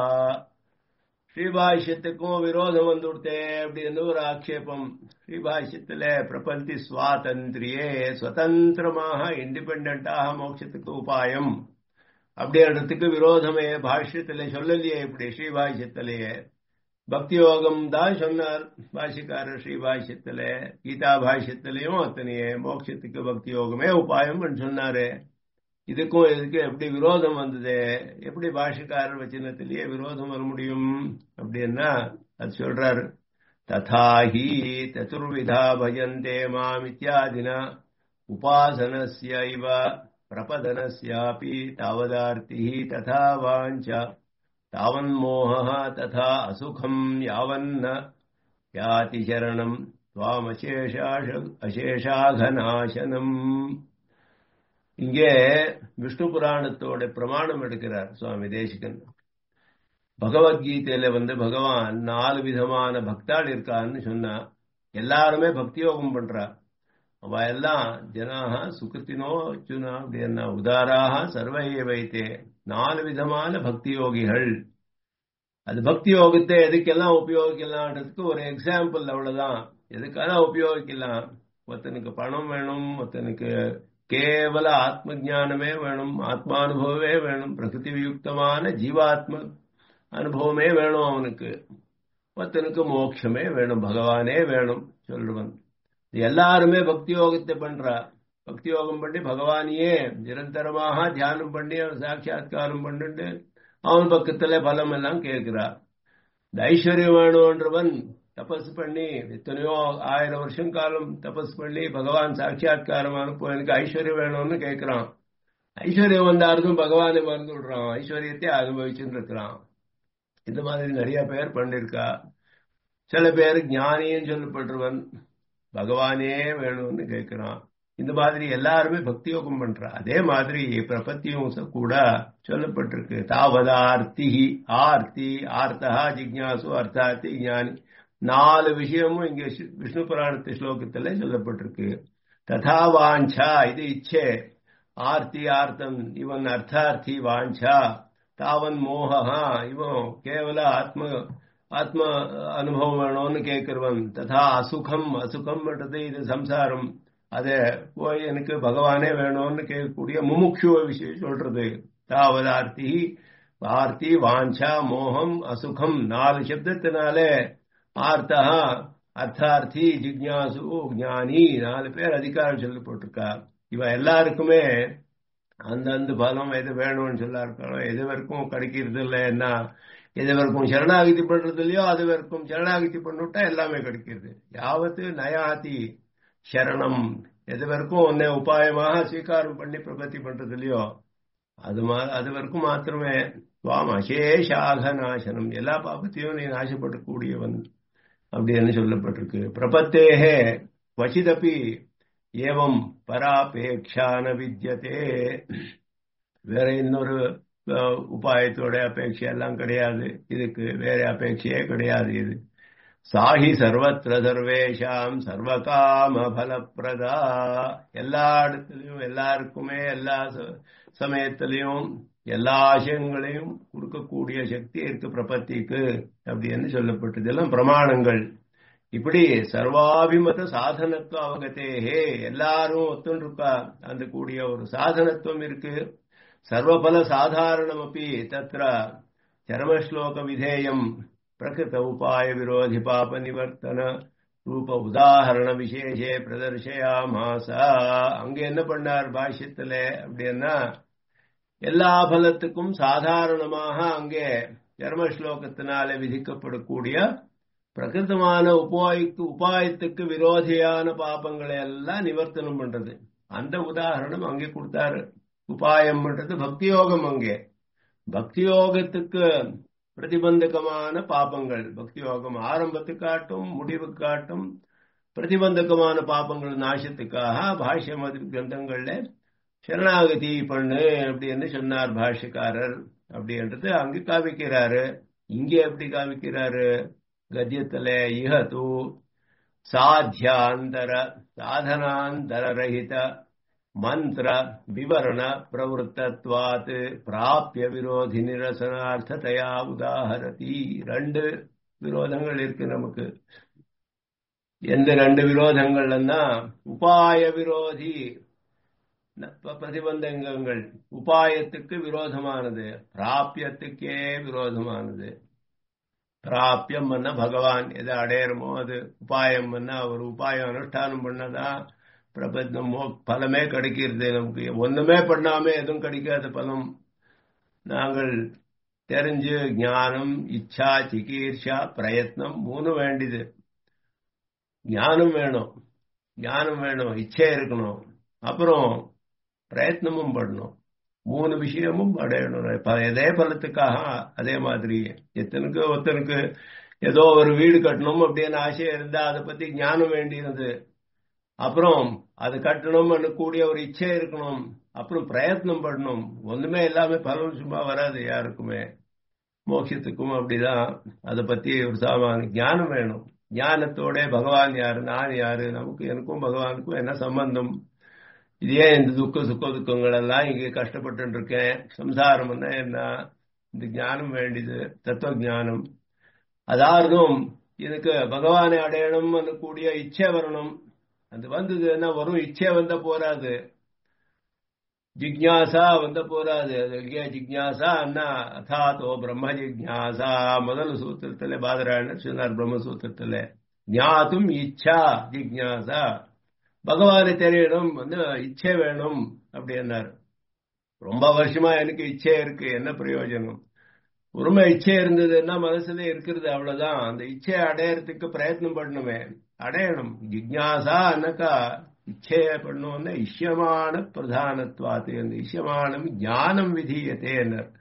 ஸ்ரீபாஷ்யத்துக்கும் விரோதம் வந்துவிட்டே அப்படின்னு ஒரு ஆக்ஷேபம் ஸ்ரீபாஷ்யத்துல பிரபந்தி சுவாதந்திரியே சுதந்திரமாக இண்டிபெண்டாக மோட்சத்துக்கு உபாயம் அப்படின்றதுக்கு விரோதமே பாஷ்யத்துல சொல்லலையே இப்படி ஸ்ரீபாஷ்யத்திலேயே பக்தி யோகம் தான் சொன்னார் பாஷிக்காரர் ஸ்ரீபாஷ்யத்துல கீதா பாஷ்யத்திலையும் அத்தனையே மோட்சத்துக்கு பக்தி யோகமே உபாயம் சொன்னாரு இதுக்கும் இதுக்கு எப்படி விரோதம் வந்தது எப்படி பாஷக்காரர் வச்சனத்திலேயே விரோதம் வர முடியும் அப்படின்னா அது சொல்றாரு ததாஹி சதுர்விதா பஜந்தே மாம் இத்தியாதினா உபாசனஸ்ய இவ பிரபதனஸ்யாபி தாவதார்த்தி ததா வாஞ்ச தாவன்மோக ததா அசுகம் யாவன்ன யாதி சரணம் துவாமசேஷாஷ அசேஷாகநாசனம் இங்கே விஷ்ணு புராணத்தோட பிரமாணம் எடுக்கிறார் சுவாமி தேசிகன் பகவத்கீதையில வந்து பகவான் நாலு விதமான பக்தாள் இருக்கான்னு சொன்னா எல்லாருமே பக்தி யோகம் பண்றா அவ எல்லாம் ஜனாக சுகிருத்தினோ அர்ஜுனா அப்படின்னா உதாராக சர்வையே வைத்தே நாலு விதமான பக்தி யோகிகள் அது பக்தி யோகத்தை எதுக்கெல்லாம் உபயோகிக்கலாம்ன்றதுக்கு ஒரு எக்ஸாம்பிள் அவ்வளவுதான் எதுக்கான உபயோகிக்கலாம் ஒருத்தனுக்கு பணம் வேணும் ஒருத்தனுக்கு கேவல ஆத்ம ஜானமே வேணும் ஆத்மானுபவமே வேணும் பிரகிருதி வியுக்தமான ஜீவாத்ம அனுபவமே வேணும் அவனுக்கு ஒருத்தனுக்கு மோட்சமே வேணும் பகவானே வேணும் சொல்லுவன் எல்லாருமே பக்தி யோகத்தை பண்றா பக்தி யோகம் பண்ணி பகவானையே நிரந்தரமாக தியானம் பண்ணி அவன் சாட்சா்காரம் பண்ணிட்டு அவன் பக்கத்துல பலம் எல்லாம் கேட்கிறா இந்த ஐஸ்வர்யம் வேணும்ன்றவன் தபஸ் பண்ணி எத்தனையோ ஆயிரம் வருஷம் காலம் தபஸ் பண்ணி பகவான் சாட்சா்காரம் அனுப்ப எனக்கு ஐஸ்வர்யம் வேணும்னு கேட்கிறான் ஐஸ்வர்யம் வந்தாருக்கும் பகவானை மறந்து விடுறான் ஐஸ்வர்யத்தை அனுபவிச்சுட்டு இருக்கிறான் இந்த மாதிரி நிறைய பேர் பண்ணிருக்கா சில பேர் ஞானின்னு சொல்லப்படுறவன் பகவானே வேணும்னு கேட்கிறான் இந்த மாதிரி எல்லாருமே பக்தி யோகம் பண்றா அதே மாதிரி பிரபத்தியும் கூட சொல்லப்பட்டிருக்கு தாவதார்த்தி ஆர்த்தி ஆர்த்தா ஜிக்யாசு அர்த்தார்த்தி ஞானி நாலு விஷயமும் இங்க விஷ்ணு புராணத்து ஸ்லோகத்துல சொல்லப்பட்டிருக்கு ததா வாஞ்சா இது இச்சே ஆர்த்தி ஆர்த்தம் இவன் அர்த்தார்த்தி வாஞ்சா தாவன் மோகா இவன் கேவல ஆத்ம ஆத்ம அனுபவம் வேணும்னு கேட்கிறவன் ததா அசுகம் அசுகம்ன்றது இது சம்சாரம் அத போய் எனக்கு பகவானே வேணும்னு கேட்கக்கூடிய முமுட்சுவ விஷயம் சொல்றது தாவதார்த்தி ஆர்த்தி வாஞ்சா மோகம் அசுகம் நாலு சப்தத்தினாலே ஆர்த்தா அர்த்தார்த்தி ஜிக்யாசு ஞானி நாலு பேர் அதிகாரம் சொல்லப்பட்டிருக்கா இவ எல்லாருக்குமே அந்தந்த பலம் எது வேணும்னு சொல்லா இருக்கணும் எது வரைக்கும் கிடைக்கிறது இல்லைன்னா எது வரைக்கும் சரணாகிதி பண்றது இல்லையோ அது வரைக்கும் சரணாகிதி பண்ணிவிட்டா எல்லாமே கிடைக்கிறது யாவத்து நயாதி சரணம் எது வரைக்கும் உன்னை உபாயமாக ஸ்வீகாரம் பண்ணி பிரபத்தி பண்றது இல்லையோ அது மா அது வரைக்கும் மாத்திரமே துவாம் அசேஷாக நாசனம் எல்லா பாபத்தையும் நீ நாசப்படக்கூடியவன் அப்படின்னு சொல்லப்பட்டிருக்கு பிரபத்தேகே வசிதப்பி ஏவம் பராபேக்ஷான வித்தியதே வேற இன்னொரு உபாயத்தோட அபேட்சை எல்லாம் கிடையாது இதுக்கு வேற அபேட்சையே கிடையாது இது சாஹி சர்வத்திர சர்வேஷாம் சர்வகாம பலப்பிரதா எல்லா இடத்துலையும் எல்லாருக்குமே எல்லா சமயத்திலையும் எல்லா ஆசயங்களையும் கொடுக்கக்கூடிய சக்தி இருக்கு பிரபத்திக்கு அப்படின்னு சொல்லப்பட்டது எல்லாம் பிரமாணங்கள் இப்படி சர்வாபிமத சாதனத்துவ அவகத்தேஹே எல்லாரும் ஒத்துருக்கா அந்த கூடிய ஒரு சாதனத்துவம் இருக்கு சர்வபல சாதாரணம் அப்படி தத்திர சரமஸ்லோக விதேயம் பிரகிருத உபாய விரோதி பாப நிவர்த்தன ரூப உதாரண விசேஷே பிரதர்ஷயாமாச அங்க என்ன பண்ணார் பாஷ்யத்துல அப்படின்னா எல்லா பலத்துக்கும் சாதாரணமாக அங்கே தர்ம ஸ்லோகத்தினால விதிக்கப்படக்கூடிய பிரகிருத்தமான உபாய்க்கு உபாயத்துக்கு விரோதியான பாபங்களை எல்லாம் நிவர்த்தனம் பண்றது அந்த உதாரணம் அங்கே கொடுத்தாரு உபாயம் பண்றது பக்தி யோகம் அங்கே பக்தி யோகத்துக்கு பிரதிபந்தகமான பாபங்கள் பக்தி யோகம் ஆரம்பத்துக்கு காட்டும் முடிவு காட்டும் பிரதிபந்தகமான பாபங்கள் நாசத்துக்காக பாஷ்ய மாதிரி கிரந்தங்கள்ல சரணாகதி பண்ணு அப்படின்னு சொன்னார் பாஷ்யக்காரர் அப்படின்றது அங்கு காமிக்கிறாரு இங்கே எப்படி காமிக்கிறாரு ಗದ್ಯತಲೆ ಇಹತು ಸಾಧ್ಯಾಂತರ ಸಾಧನಾಂತರ ರಹಿತ ಮಂತ್ರ ವಿವರಣ ಪ್ರವೃತ್ತತ್ವಾತ್ ಪ್ರಾಪ್ಯ விரோதி நிரசனார்த்தத்தையா உதாகரதி ரெண்டு விரோதங்கள் இருக்கு நமக்கு எந்த ரெண்டு விரோதங்கள்னா உபாய விரோதி பிரதிபந்தங்கள் உபாயத்துக்கு விரோதமானது பிராபியத்துக்கே விரோதமானது பிராபியம் பண்ண பகவான் எதை அடையறமோ அது உபாயம் பண்ண ஒரு உபாயம் அனுஷ்டானம் பண்ணதான் பிரபந்தம் பலமே கிடைக்கிறது நமக்கு ஒண்ணுமே பண்ணாம எதுவும் கிடைக்காத பலம் நாங்கள் தெரிஞ்சு ஞானம் இச்சா சிகிச்சா பிரயத்னம் மூணு வேண்டியது ஞானம் வேணும் ஞானம் வேணும் இச்சை இருக்கணும் அப்புறம் பிரயத்னமும் பண்ணணும் மூணு விஷயமும் அடையணும் எதே பலத்துக்காக அதே மாதிரி எத்தனுக்கு ஒருத்தனுக்கு ஏதோ ஒரு வீடு கட்டணும் அப்படின்னு ஆசை இருந்தா அதை பத்தி ஞானம் வேண்டியது அப்புறம் அது கட்டணும்னு கூடிய ஒரு இச்சை இருக்கணும் அப்புறம் பிரயத்னம் பண்ணணும் ஒண்ணுமே எல்லாமே பலன் சும்மா வராது யாருக்குமே மோட்சத்துக்கும் அப்படிதான் அதை பத்தி ஒரு சாமான ஞானம் வேணும் ஞானத்தோட பகவான் யாரு நான் யாரு நமக்கு எனக்கும் பகவானுக்கும் என்ன சம்பந்தம் இது ஏன் இந்த துக்க சுக்க துக்கங்கள் எல்லாம் இங்க கஷ்டப்பட்டு இருக்கேன் சம்சாரம்னா என்ன இந்த ஞானம் வேண்டியது தத்துவ ஞானம் அதாவதும் எனக்கு பகவானை அடையணும் கூடிய இச்சை வரணும் அது வந்ததுன்னா வரும் இச்சை வந்த போராது ஜிக்யாசா வந்த போராது ஜிக்யாசா அண்ணா அதாத்தோ பிரம்ம ஜிக்யாசா முதல் சூத்திரத்துல பாதராயணர் சொன்னார் பிரம்ம சூத்திரத்துல ஞாத்தும் இச்சா ஜிக்யாசா பகவானை தெரியணும் வந்து இச்சை வேணும் அப்படின்னாரு ரொம்ப வருஷமா எனக்கு இச்சை இருக்கு என்ன பிரயோஜனம் உரிமை இச்சை இருந்ததுன்னா மனசுல இருக்கிறது அவ்வளவுதான் அந்த இச்சை அடையறதுக்கு பிரயத்னம் பண்ணணுமே அடையணும் ஜிக்யாசா அன்னக்கா இச்சைய பண்ணோம்னா இஷ்யமான பிரதானத்வாத்து அந்த இஷ்யமானம் ஞானம் விதியத்தே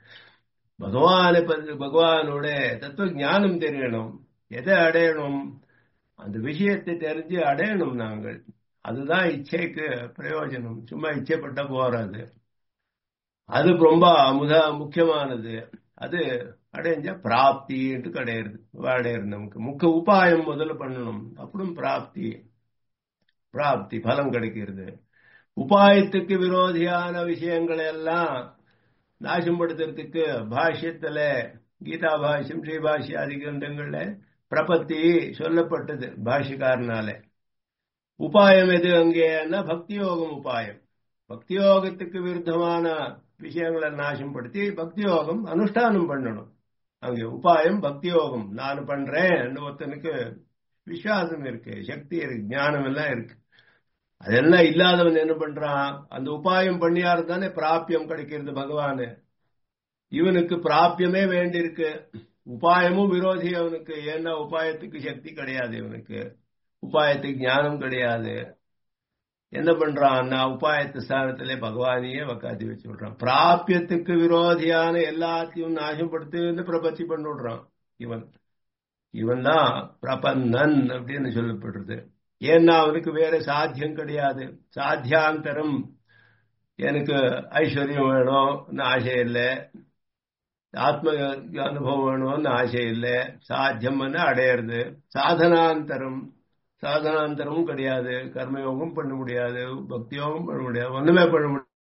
பகவானை பகவானோட தத்துவ ஞானம் தெரியணும் எதை அடையணும் அந்த விஷயத்தை தெரிஞ்சு அடையணும் நாங்கள் அதுதான் இச்சைக்கு பிரயோஜனம் சும்மா இச்சைப்பட்ட போறாது அது ரொம்ப முத முக்கியமானது அது அடைஞ்ச பிராப்தி என்று கிடையாது அடையிறது நமக்கு முக்கிய உபாயம் முதல்ல பண்ணணும் அப்புறம் பிராப்தி பிராப்தி பலம் கிடைக்கிறது உபாயத்துக்கு விரோதியான விஷயங்களை எல்லாம் நாசப்படுத்துறதுக்கு பாஷ்யத்துல கீதா பாஷ்யம் ஸ்ரீபாஷ்ய ஆதி கிரந்தங்கள்ல பிரபத்தி சொல்லப்பட்டது பாஷ்யக்காரனால உபாயம் எது அங்கேன்னா பக்தி யோகம் உபாயம் பக்தி யோகத்துக்கு விருத்தமான விஷயங்களை நாசப்படுத்தி பக்தி யோகம் அனுஷ்டானம் பண்ணணும் அங்கே உபாயம் பக்தி யோகம் நான் பண்றேன் ஒருத்தனுக்கு விசுவாசம் இருக்கு சக்தி இருக்கு ஞானம் எல்லாம் இருக்கு அதெல்லாம் இல்லாதவன் என்ன பண்றான் அந்த உபாயம் பண்ணியாரு தானே பிராபியம் கிடைக்கிறது பகவானு இவனுக்கு பிராபியமே வேண்டியிருக்கு உபாயமும் விரோதி அவனுக்கு ஏன்னா உபாயத்துக்கு சக்தி கிடையாது இவனுக்கு உபாயத்துக்கு ஞானம் கிடையாது என்ன பண்றான்னா உபாயத்து ஸ்தானத்திலே பகவானையே உக்காத்தி வச்சு விடுறான் பிராபியத்துக்கு விரோதியான எல்லாத்தையும் நாசப்படுத்து பிரபத்தி பண்ணி விடுறான் இவன் இவன் தான் பிரபன்னன் அப்படின்னு சொல்லப்படுறது ஏன்னா அவனுக்கு வேற சாத்தியம் கிடையாது சாத்தியாந்தரம் எனக்கு ஐஸ்வர்யம் வேணும் ஆசை இல்லை ஆத்ம அனுபவம் வேணும்னு ஆசை இல்லை சாத்தியம் அடையிறது சாதனாந்தரம் சாதனாந்தரமும் கிடையாது கர்மயோகம் பண்ண முடியாது பக்தியோகம் பண்ண முடியாது ஒண்ணுமே பண்ண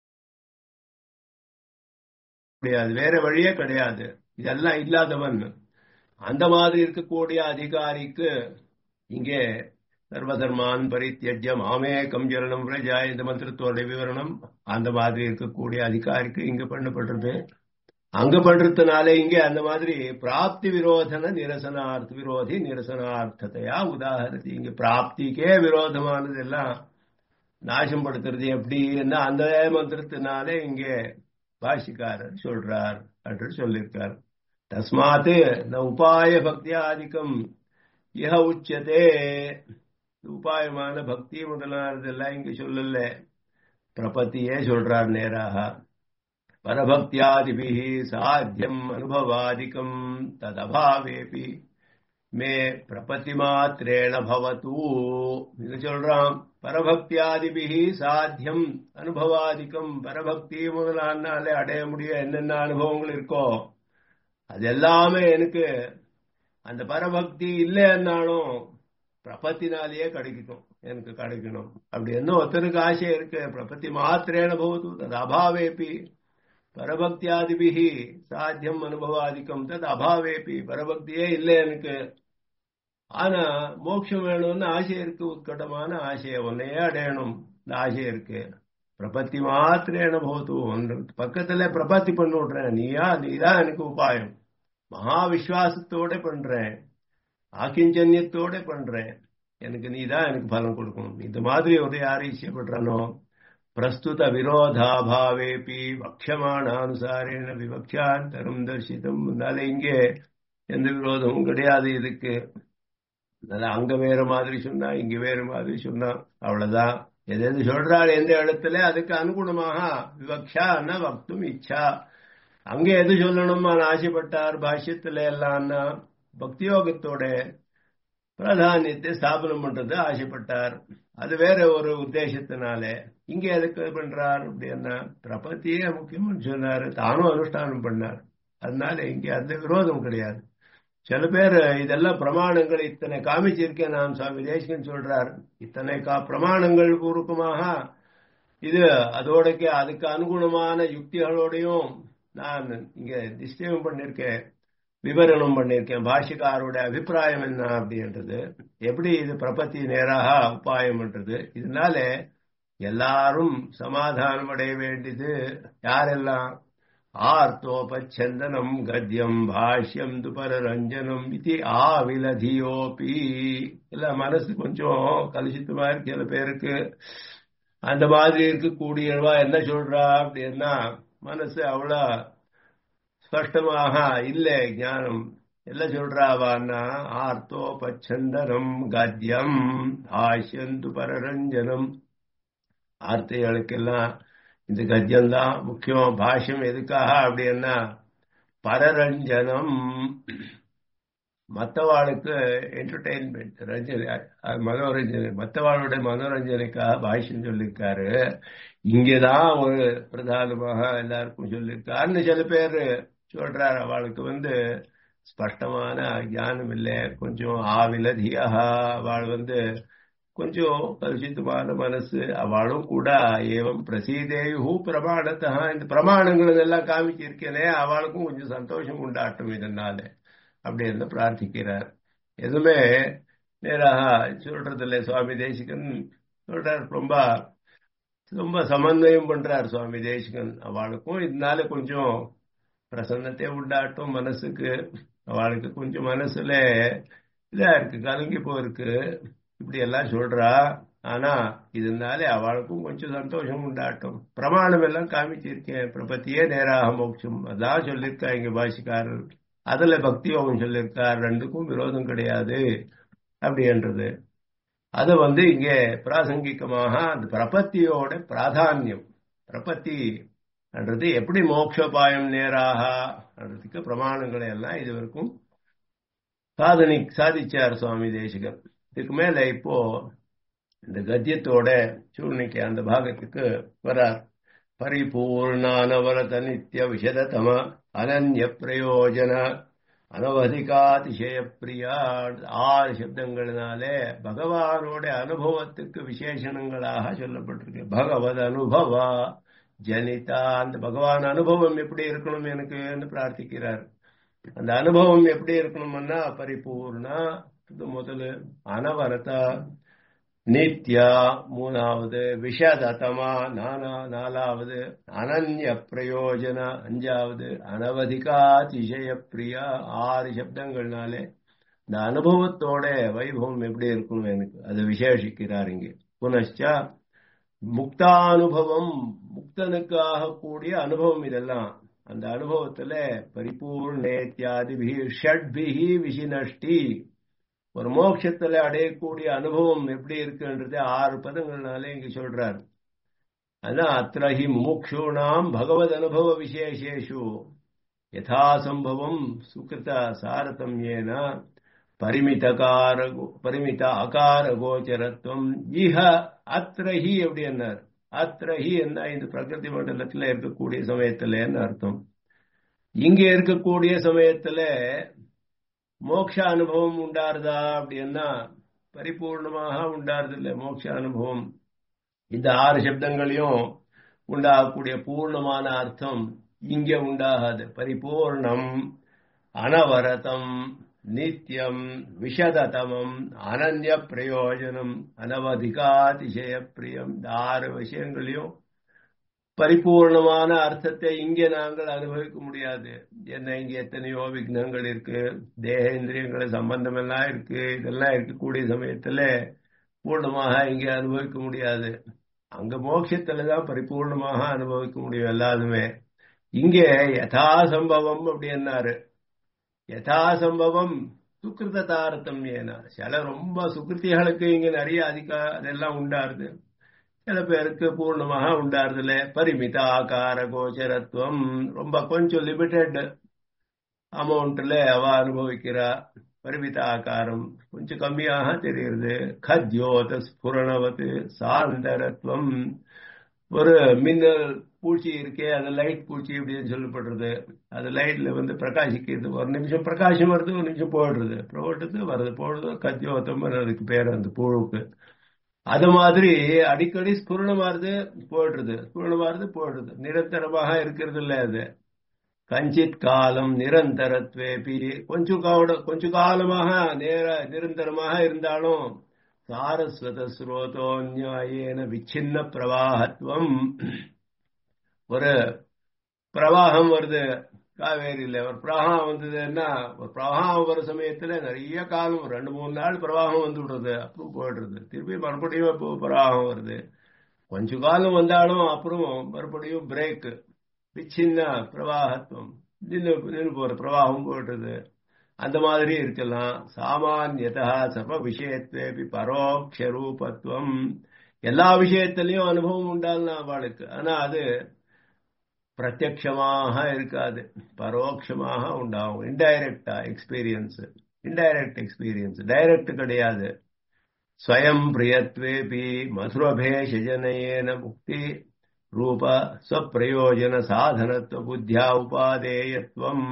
முடியாது வேற வழியே கிடையாது இதெல்லாம் இல்லாதவன் அந்த மாதிரி இருக்கக்கூடிய அதிகாரிக்கு இங்கே சர்வதர்மான் பரித்தியஜ்ய மாமேகம் ஜலனம் பிரஜா இந்த மந்திரத்தோட விவரணம் அந்த மாதிரி இருக்கக்கூடிய அதிகாரிக்கு இங்க பண்ணப்படுறது அங்க பண்றதுனால இங்க அந்த மாதிரி பிராப்தி விரோதன நிரசனார்த்த விரோதி நிரசனார்த்தத்தையா உதாரணத்து இங்க பிராப்திக்கே விரோதமானது எல்லாம் நாசம் படுத்துறது எப்படின்னா அந்த மந்திரத்தினாலே இங்கே பாஷிக்காரர் சொல்றார் என்று சொல்லியிருக்கார் தஸ்மாத் ந உபாய பக்தியாதிக்கம் இஹ உச்சதே உபாயமான பக்தி முதலானதெல்லாம் இங்க சொல்லல பிரபத்தியே சொல்றார் நேராக பரபக்தியாதிபி சாத்தியம் அனுபவாதிக்கம் ததபாவேபி மே பிரபத்தி மாத்திரேண பவத்து இது சொல்றான் பரபக்தியாதிபி சாத்தியம் அனுபவாதிக்கம் பரபக்தி முதலானாலே அடைய முடிய என்னென்ன அனுபவங்கள் இருக்கோ அது எல்லாமே எனக்கு அந்த பரபக்தி இல்லைன்னாலும் பிரபத்தினாலேயே கிடைக்கட்டும் எனக்கு கிடைக்கணும் அப்படி என்ன ஒருத்தருக்கு ஆசை இருக்கு பிரபத்தி மாத்திரேன போது அது அபாவேப்பி பரபக்தியாதிபிகி சாத்தியம் அனுபவாதிக்கம் தது அபாவேப்பி பரபக்தியே இல்லை எனக்கு ஆனா மோட்சம் வேணும்னு ஆசை இருக்கு உத்கட்டமான ஆசையை உன்னையே அடையணும் இந்த ஆசை இருக்கு பிரபத்தி மாத்திரேன போது ஒன்று பக்கத்துல பிரபத்தி பண்ணி விடுறேன் நீயா நீதான் எனக்கு உபாயம் மகா விஸ்வாசத்தோட பண்றேன் ஆக்கிஞ்சன்யத்தோட பண்றேன் எனக்கு நீ தான் எனக்கு பலன் கொடுக்கணும் இந்த மாதிரி ஒரு யார் இச்சைப்படுறானோ பிரஸ்துத விரோதாபாவேபி வக்ஷமானானுசாரேன விவக்ஷாந்தரம் தர்சிதம் அதனால இங்கே எந்த விரோதமும் கிடையாது இதுக்கு அதனால அங்க வேற மாதிரி சொன்னா இங்க வேற மாதிரி சொன்னா அவ்வளவுதான் எது எது சொல்றாரு எந்த இடத்துல அதுக்கு அனுகுணமாக விவக்ஷா என்ன வக்தும் இச்சா அங்க எது சொல்லணுமா ஆசைப்பட்டார் பாஷ்யத்துல எல்லாம்னா பக்தியோகத்தோட பிராதானியத்தை ஸ்தாபனம் பண்றது ஆசைப்பட்டார் அது வேற ஒரு உத்தேசத்தினால இங்க எதுக்கு பண்றார் அப்படின்னா பிரபத்தியே முக்கியம்னு சொன்னாரு தானும் அனுஷ்டானம் பண்ணார் அதனால இங்க அந்த விரோதம் கிடையாது சில பேர் இதெல்லாம் பிரமாணங்கள் இத்தனை காமிச்சிருக்கேன் நான் சுவாமி தேசிகன் சொல்றார் இத்தனை கா பிரமாணங்கள் பூர்வமாக இது அதோடக்கு அதுக்கு அனுகுணமான யுக்திகளோடையும் நான் இங்க நிச்சயம் பண்ணிருக்கேன் விவரணம் பண்ணியிருக்கேன் பாஷிகாரோட அபிப்பிராயம் என்ன அப்படின்றது எப்படி இது பிரபத்தி நேராக உபாயம் பண்றது இதனால எல்லாரும் சமாதானம் அடைய வேண்டியது யாரெல்லாம் ஆர்த்தோபச்சந்தனம் கத்தியம் பாஷ்யம் துபரரஞ்சனம் இது ஆவிலதியோபி இல்ல மனசு கொஞ்சம் கலுஷித்தமா இருக்கு சில பேருக்கு அந்த மாதிரி இருக்கக்கூடியவா என்ன சொல்றா அப்படின்னா மனசு அவ்வளவு ஸ்பஷ்டமாக இல்லை ஞானம் எல்லாம் சொல்றாவான்னா ஆர்த்தோபச்சந்தனம் கத்தியம் ஆசியந்து பரரஞ்சனம் ஆர்த்தைகளுக்கெல்லாம் இந்த கத்தியம் தான் முக்கியம் பாஷ்யம் எதுக்காக அப்படின்னா பரரஞ்சனம் மற்றவாளுக்கு என்டர்டெயின்மெண்ட் ரஞ்சனை மனோரஞ்சனை மற்றவாளுடைய மனோரஞ்சனைக்காக பாஷ்யம் சொல்லியிருக்காரு இங்கேதான் ஒரு பிரதானமாக எல்லாருக்கும் சொல்லியிருக்காருன்னு சில பேர் சொல்றாரு அவளுக்கு வந்து ஸ்பஷ்டமான ஞானம் இல்லை கொஞ்சம் ஆவிலதியா அவள் வந்து கொஞ்சம் கலுஷித்தமான மனசு அவளும் கூட ஏவம் பிரசீதேயு பிரமாணத்தா இந்த பிரமாணங்கள் எல்லாம் காமிச்சிருக்கேனே அவளுக்கும் கொஞ்சம் சந்தோஷம் உண்டாட்டும் இதனால அப்படி இருந்து பிரார்த்திக்கிறார் எதுவுமே நேராக சொல்றது இல்லை சுவாமி தேசிகன் சொல்றார் ரொம்ப ரொம்ப சமன்வயம் பண்றார் சுவாமி தேசிகன் அவளுக்கும் இதனால கொஞ்சம் பிரசன்னத்தை உண்டாட்டும் மனசுக்கு அவளுக்கு கொஞ்சம் மனசுல இதா இருக்கு கலங்கி போயிருக்கு இப்படி எல்லாம் சொல்றா ஆனா இதனால அவளுக்கும் கொஞ்சம் சந்தோஷம் உண்டாட்டும் பிரமாணம் எல்லாம் காமிச்சிருக்கேன் பிரபத்தியே நேராக மோட்சம் அதான் சொல்லியிருக்கா இங்க பாஷிக்காரர் அதுல பக்தி யோகம் சொல்லியிருக்கார் ரெண்டுக்கும் விரோதம் கிடையாது அப்படின்றது அது வந்து இங்கே பிராசங்கிகமாக அந்த பிரபத்தியோட பிராதானியம் பிரபத்தி என்றது எப்படி மோட்சோபாயம் நேராக என்றதுக்கு பிரமாணங்களை எல்லாம் இது வரைக்கும் சாதனை சாதிச்சார் சுவாமி தேசிகன் இதுக்கு மேல இப்போ இந்த கத்தியத்தோட சூழ்நிலைக்கு அந்த பாகத்துக்கு வரார் பரிபூர்ணானவரத நித்திய விஷததம அனன்ய பிரயோஜன அனவதிகாதிசய பிரியா ஆறு சப்தங்களினாலே பகவானோட அனுபவத்துக்கு விசேஷணங்களாக சொல்லப்பட்டிருக்கு பகவத் அனுபவா ஜனிதா அந்த பகவான் அனுபவம் எப்படி இருக்கணும் எனக்கு பிரார்த்திக்கிறார் அந்த அனுபவம் எப்படி இருக்கணும்னா பரிபூர்ணா இது முதல்ல அனவரதா நித்யா மூணாவது விஷததமா நானா நாலாவது அனன்ய பிரயோஜன அஞ்சாவது அனவதிகாதிசய பிரியா ஆறு சப்தங்கள்னாலே இந்த அனுபவத்தோட வைபவம் எப்படி இருக்கணும் எனக்கு அது விசேஷிக்கிறார் இங்கே புனச்சா முக்தானுபவம் முக்தனுக்காக கூடிய அனுபவம் இதெல்லாம் அந்த அனுபவத்துல பரிபூர்ணேத்தியாதிபி ஷட்பிகி விசினஷ்டி ஒரு மோட்சத்துல அடையக்கூடிய அனுபவம் எப்படி இருக்குன்றது ஆறு பதங்கள்னாலே இங்க சொல்றார் அதான் அத்திரஹி முமுக்ஷூணாம் பகவத் அனுபவ விசேஷேஷு யதாசம்பவம் சுகிருத சாரதம்யேன பரிமிதகார பரிமித அகார கோச்சரத்துவம் இஹ அத்திரஹி எப்படி என்னார் அத்திரஹி என்ன இந்த பிரகிருதி மண்டலத்துல இருக்கக்கூடிய சமயத்துலன்னு அர்த்தம் இங்க இருக்கக்கூடிய சமயத்துல மோட்ச அனுபவம் உண்டாருதா அப்படின்னா பரிபூர்ணமாக உண்டாருது இல்லை மோட்ச அனுபவம் இந்த ஆறு சப்தங்களையும் உண்டாகக்கூடிய பூர்ணமான அர்த்தம் இங்க உண்டாகாது பரிபூர்ணம் அனவரதம் நித்தியம் விஷததமம் அனன்ய பிரயோஜனம் அனவதிகாதிசய பிரியம் இந்த ஆறு விஷயங்களையும் பரிபூர்ணமான அர்த்தத்தை இங்கே நாங்கள் அனுபவிக்க முடியாது என்ன இங்க எத்தனையோ விக்னங்கள் இருக்கு தேகேந்திரியங்கள சம்பந்தம் எல்லாம் இருக்கு இதெல்லாம் இருக்கக்கூடிய சமயத்துல பூர்ணமாக இங்கே அனுபவிக்க முடியாது அங்க மோட்சத்துல தான் பரிபூர்ணமாக அனுபவிக்க முடியும் எல்லாருமே இங்கே யதா சம்பவம் அப்படின்னாரு யதா சம்பவம் சுக்கிருத தாரதம்யேனா சில ரொம்ப சுக்கிருத்திகளுக்கு இங்க நிறைய அதிக அதெல்லாம் உண்டாருது சில பேருக்கு பூர்ணமாக உண்டாருதுல பரிமித ஆகார கோச்சரத்துவம் ரொம்ப கொஞ்சம் லிமிட்டெட் அமௌண்ட்ல அவ அனுபவிக்கிறா பரிமித ஆகாரம் கொஞ்சம் கம்மியாக தெரியுது கத்யோத ஸ்புரணவத்து சாந்தரத்துவம் ஒரு மின்னல் பூச்சி இருக்கே அது லைட் பூச்சி அப்படின்னு சொல்லப்படுறது அது லைட்ல வந்து பிரகாசிக்கிறது ஒரு நிமிஷம் பிரகாசம் வருது ஒரு நிமிஷம் போயிடுறது போடுறது வருது போடுறது கத்தியோத்தம் அதுக்கு பேர் அந்த புழுவுக்கு அது மாதிரி அடிக்கடி ஸ்புரணமாறுது போயிடுறது ஸ்புரணமாறுது போயிடுறது நிரந்தரமாக இருக்கிறது இல்லை அது கஞ்சித் காலம் நிரந்தரத்வேபி கொஞ்சம் காவோட கொஞ்சம் காலமாக நேர நிரந்தரமாக இருந்தாலும் சாரஸ்வத ஸ்ரோதோன்யாயேன விச்சின்ன பிரவாகத்துவம் ஒரு பிரவாகம் வருது காவேரியில ஒரு பிரவாகம் வந்ததுன்னா ஒரு பிரவாகம் வர சமயத்துல நிறைய காலம் ஒரு ரெண்டு மூணு நாள் பிரவாகம் வந்து விடுறது அப்புறம் போயிடுறது திருப்பி மறுபடியும் இப்போ பிரவாகம் வருது கொஞ்ச காலம் வந்தாலும் அப்புறம் மறுபடியும் பிரேக் விச்சின்ன பிரவாகத்துவம் நின்று நின்று போற பிரவாகம் போயிடுறது அந்த மாதிரி இருக்கலாம் சாமானியதா சர்வ விஷயத்வேபி பரோட்ச ரூபத்துவம் எல்லா விஷயத்திலையும் அனுபவம் உண்டாலும் அவளுக்கு ஆனா அது பிரத்யமாக இருக்காது பரோட்சமாக உண்டாகும் இன்டைரக்டா எக்ஸ்பீரியன்ஸ் இன்டைரக்ட் எக்ஸ்பீரியன்ஸ் டைரக்ட் கிடையாது ஸ்வயம் பிரியத்வேபி மதுரபேஷஜனேன முக்தி ரூப ஸ்வப்பிரயோஜன சாதனத்துவ புத்தியா உபாதேயத்துவம்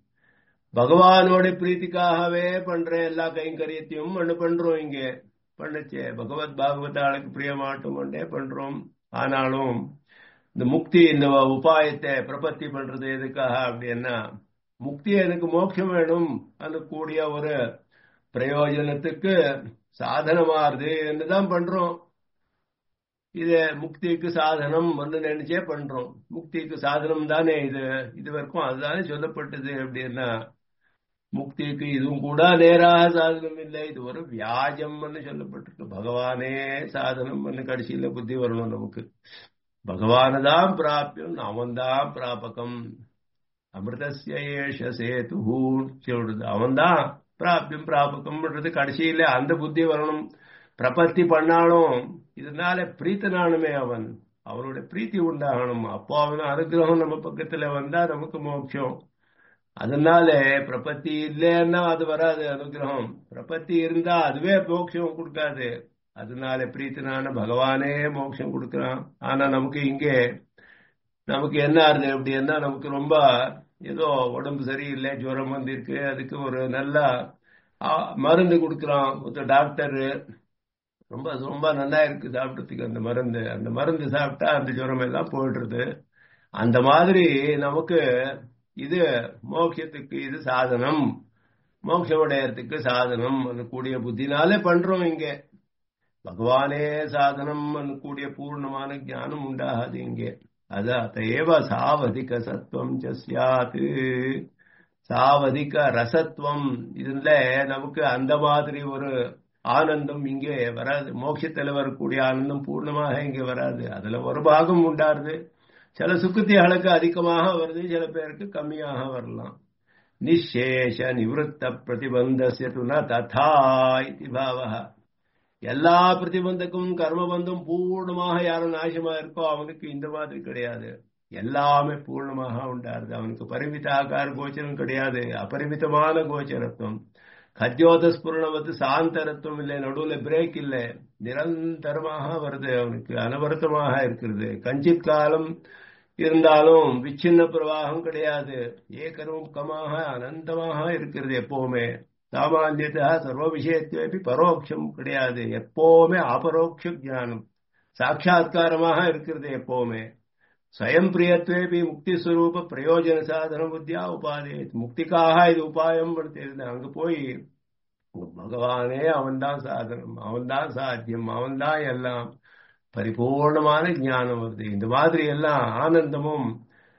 பகவானோட பிரீத்திக்காகவே பண்ற எல்லா கைங்கரியத்தையும் பண்ணு பண்றோம் இங்க பண்ணுச்சே பகவத் பாகவதாளுக்கு பிரியமாட்டும் கொண்டே பண்றோம் ஆனாலும் இந்த முக்தி இந்த உபாயத்தை பிரபத்தி பண்றது எதுக்காக அப்படின்னா முக்தி எனக்கு மோட்சம் வேணும் அது கூடிய ஒரு பிரயோஜனத்துக்கு சாதனமாறுது தான் பண்றோம் இது முக்திக்கு சாதனம் ஒன்று நினைச்சே பண்றோம் முக்திக்கு சாதனம் தானே இது இது வரைக்கும் அதுதானே சொல்லப்பட்டது அப்படின்னா முக்திக்கு இதுவும் கூட நேராக சாதனம் இல்லை இது ஒரு வியாஜம்னு சொல்லப்பட்டிருக்கு பகவானே சாதனம் கடைசியில புத்தி வரணும் நமக்கு பகவானதான் பிராபியம் அவன்தான் பிராபகம் அமிர்தசிய ஏஷ சேது சொல்றது அவன்தான் பிராபியம் பிராபகம்ன்றது கடைசியில அந்த புத்தி வரணும் பிரபத்தி பண்ணாலும் இதனால பிரீத்தனானுமே அவன் அவனுடைய பிரீத்தி உண்டாகணும் அப்போ அவன் அனுகிரகம் நம்ம பக்கத்துல வந்தா நமக்கு மோட்சம் அதனால பிரபத்தி இல்லைன்னா அது வராது அனுகிரகம் பிரபத்தி இருந்தா அதுவே மோட்சம் கொடுக்காது அதனால பிரீத்தனான பகவானே மோட்சம் கொடுக்கிறான் ஆனா நமக்கு இங்கே நமக்கு என்ன ஆறுது அப்படின்னா நமக்கு ரொம்ப ஏதோ உடம்பு சரியில்லை ஜுரம் வந்திருக்கு அதுக்கு ஒரு நல்ல மருந்து கொடுக்குறான் ஒருத்தர் டாக்டர் ரொம்ப ரொம்ப நல்லா இருக்கு சாப்பிட்றதுக்கு அந்த மருந்து அந்த மருந்து சாப்பிட்டா அந்த ஜுரம் எல்லாம் போயிடுறது அந்த மாதிரி நமக்கு இது மோட்சத்துக்கு இது சாதனம் மோட்சம் அடையறதுக்கு சாதனம் கூடிய புத்தினாலே பண்றோம் இங்க பகவானே சாதனம் கூடிய பூர்ணமான ஞானம் உண்டாகாது இங்கே அது அத்தையவ சாவதிக சத்துவம் சாத்து சாவதிக ரசத்துவம் இதுல நமக்கு அந்த மாதிரி ஒரு ஆனந்தம் இங்கே வராது மோட்சத்தில் வரக்கூடிய ஆனந்தம் பூர்ணமாக இங்கே வராது அதுல ஒரு பாகம் உண்டாருது சில சுக்குத்திகளுக்கு அதிகமாக வருது சில பேருக்கு கம்மியாக வரலாம் நிஷேஷ நிவத்த பிரதிபந்தசிய துன ததா இது பாவக எல்லா பிரதிபந்தக்கும் கர்மபந்தம் பூர்ணமாக யாரும் நாசமா இருக்கோ அவனுக்கு இந்த மாதிரி கிடையாது எல்லாமே பூர்ணமாக உண்டாருது அவனுக்கு பரிமித ஆகார கோச்சரம் கிடையாது அபரிமிதமான கோச்சரத்துவம் கத்யோத ஸ்புரணவத்து சாந்தரத்துவம் இல்லை நடுவில் பிரேக் இல்லை நிரந்தரமாக வருது அவனுக்கு அனவரத்தமாக இருக்கிறது கஞ்சித் காலம் இருந்தாலும் விச்சின்ன பிரவாகம் கிடையாது ஏகரூபமாக அனந்தமாக இருக்கிறது எப்பவுமே சாமானியத்தா சர்வ விஷயத்தேபி பரோட்சம் கிடையாது எப்பவுமே அபரோக்ஷ ஜானம் சாட்சா்காரமாக இருக்கிறது எப்பவுமே ஸ்வயம் பிரியத்வேபி முக்தி ஸ்வரூப பிரயோஜன சாதன புத்தியா உபாதே முக்திக்காக இது உபாயம் தெரியுது அங்க போய் பகவானே அவன்தான் சாதனம் அவன்தான் சாத்தியம் அவன்தான் எல்லாம் பரிபூர்ணமான ஞானம் வருது இந்த மாதிரி எல்லாம் ஆனந்தமும்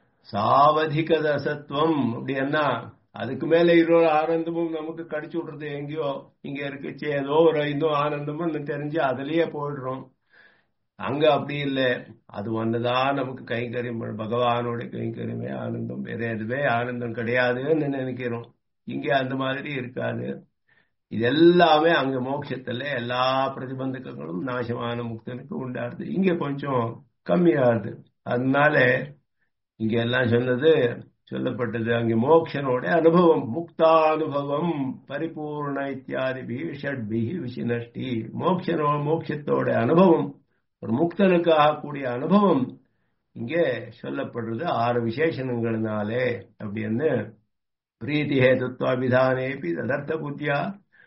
சாவதிக ரசத்துவம் அப்படின்னா அதுக்கு மேல இன்னொரு ஆனந்தமும் நமக்கு கடிச்சு விடுறது எங்கேயோ இங்க இருக்குச்சு ஏதோ ஒரு இன்னும் ஆனந்தமும் தெரிஞ்சு அதுலயே போயிடுறோம் அங்க அப்படி இல்லை அது ஒன்றுதான் நமக்கு கைங்கரியம் பகவானோட கைங்கரியமே ஆனந்தம் வேற எதுவே ஆனந்தம் கிடையாதுன்னு நினைக்கிறோம் இங்க அந்த மாதிரி இருக்காது இது எல்லாமே அங்க மோட்சத்துல எல்லா பிரதிபந்தகங்களும் நாசமான முக்தனுக்கு உண்டாருது இங்க கொஞ்சம் கம்மியாகுது அதனால இங்க எல்லாம் சொன்னது சொல்லப்பட்டது அங்கே மோக்ஷனோட அனுபவம் முக்தானுபவம் பரிபூர்ண இத்தியாதி ஷட்பி விசினஷ்டி மோக்ஷனோ மோட்சத்தோட அனுபவம் ஒரு முக்தனுக்கு ஆகக்கூடிய அனுபவம் இங்கே சொல்லப்படுறது ஆறு விசேஷணங்களினாலே அப்படின்னு பிரீத்தி ஹேதுத்வாபிதானேபி ததர்த்த புத்தியா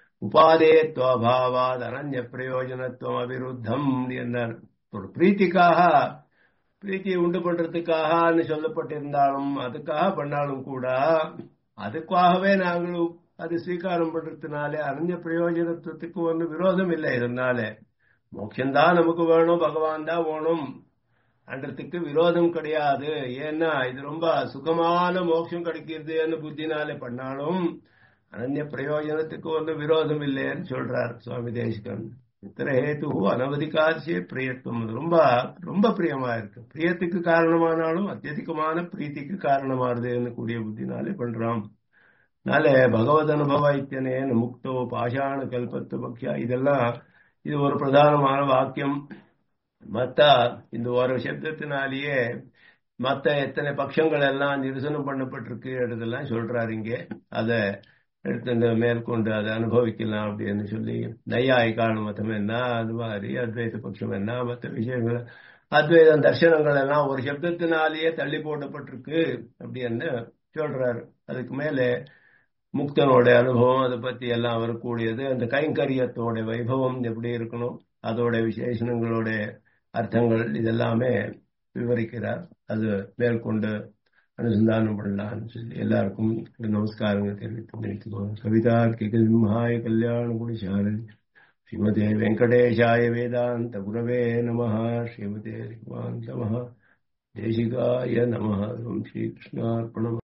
உபாதேத்வாபாவாத் அனன்ய பிரயோஜனத்துவம் அபிருத்தம் என்றார் ஒரு பிரீத்திக்காக பிரீத்தியை உண்டு பண்றதுக்காகன்னு சொல்லப்பட்டிருந்தாலும் அதுக்காக பண்ணாலும் கூட அதுக்காகவே நாங்கள் அது ஸ்வீகாரம் பண்றதுனாலே அனன்ய பிரயோஜனத்துவத்துக்கு ஒன்றும் விரோதம் இல்லை இதனால மோட்சம்தான் நமக்கு வேணும் பகவான் தான் வேணும் அன்றதுக்கு விரோதம் கிடையாது ஏன்னா இது ரொம்ப சுகமான மோட்சம் கிடைக்கிறதுன்னு புத்தினாலே பண்ணாலும் அனன்ய பிரயோஜனத்துக்கு ஒன்றும் விரோதம் இல்லைன்னு சொல்றார் சுவாமி தேசிகன் இத்தனை ஹேத்து அனவதிகாசிய பிரியத்துவம் ரொம்ப ரொம்ப பிரியமா இருக்கு பிரியத்துக்கு காரணமானாலும் அத்தியதிகமான பிரீத்திக்கு காரணமாறுதுன்னு கூடிய புத்தினாலே பண்றோம் அதனால பகவத் அனுபவ இத்தனேன் முக்தோ பாஷாண கல்பத்து பக்ஷா இதெல்லாம் இது ஒரு பிரதானமான வாக்கியம் மத்த இந்த ஒரு சப்தத்தினாலேயே மத்த எத்தனை பட்சங்கள் எல்லாம் நிரசனம் பண்ணப்பட்டிருக்கு எடுத்தெல்லாம் சொல்றாரு இங்கே அத எடுத்து மேற்கொண்டு அதை அனுபவிக்கலாம் அப்படின்னு சொல்லி நையாயிக்கான மதம் என்ன அது மாதிரி அத்வைத பட்சம் என்ன மற்ற விஷயங்கள் அத்வைத தர்சனங்கள் எல்லாம் ஒரு சப்தத்தினாலேயே தள்ளி போடப்பட்டிருக்கு அப்படின்னு சொல்றாரு அதுக்கு மேலே முக்தனோட அனுபவம் அதை பத்தி எல்லாம் வரக்கூடியது அந்த கைங்கரியத்தோட வைபவம் எப்படி இருக்கணும் அதோட விசேஷங்களோட அர்த்தங்கள் இதெல்லாமே விவரிக்கிறார் அது மேற்கொண்டு அனுசந்தானம் பண்ணலாம்னு சொல்லி எல்லாருக்கும் நமஸ்காரங்கள் தெரிவித்து நினைத்துக்கோங்க கவிதா கிருமாய கல்யாண குடிசாரன் ஸ்ரீமதே வெங்கடேஷாய வேதாந்த குரவே நம ஸ்ரீமதே மகா தேசிகாய நம ஸ்ரீகிருஷ்ணார்ப்பணம்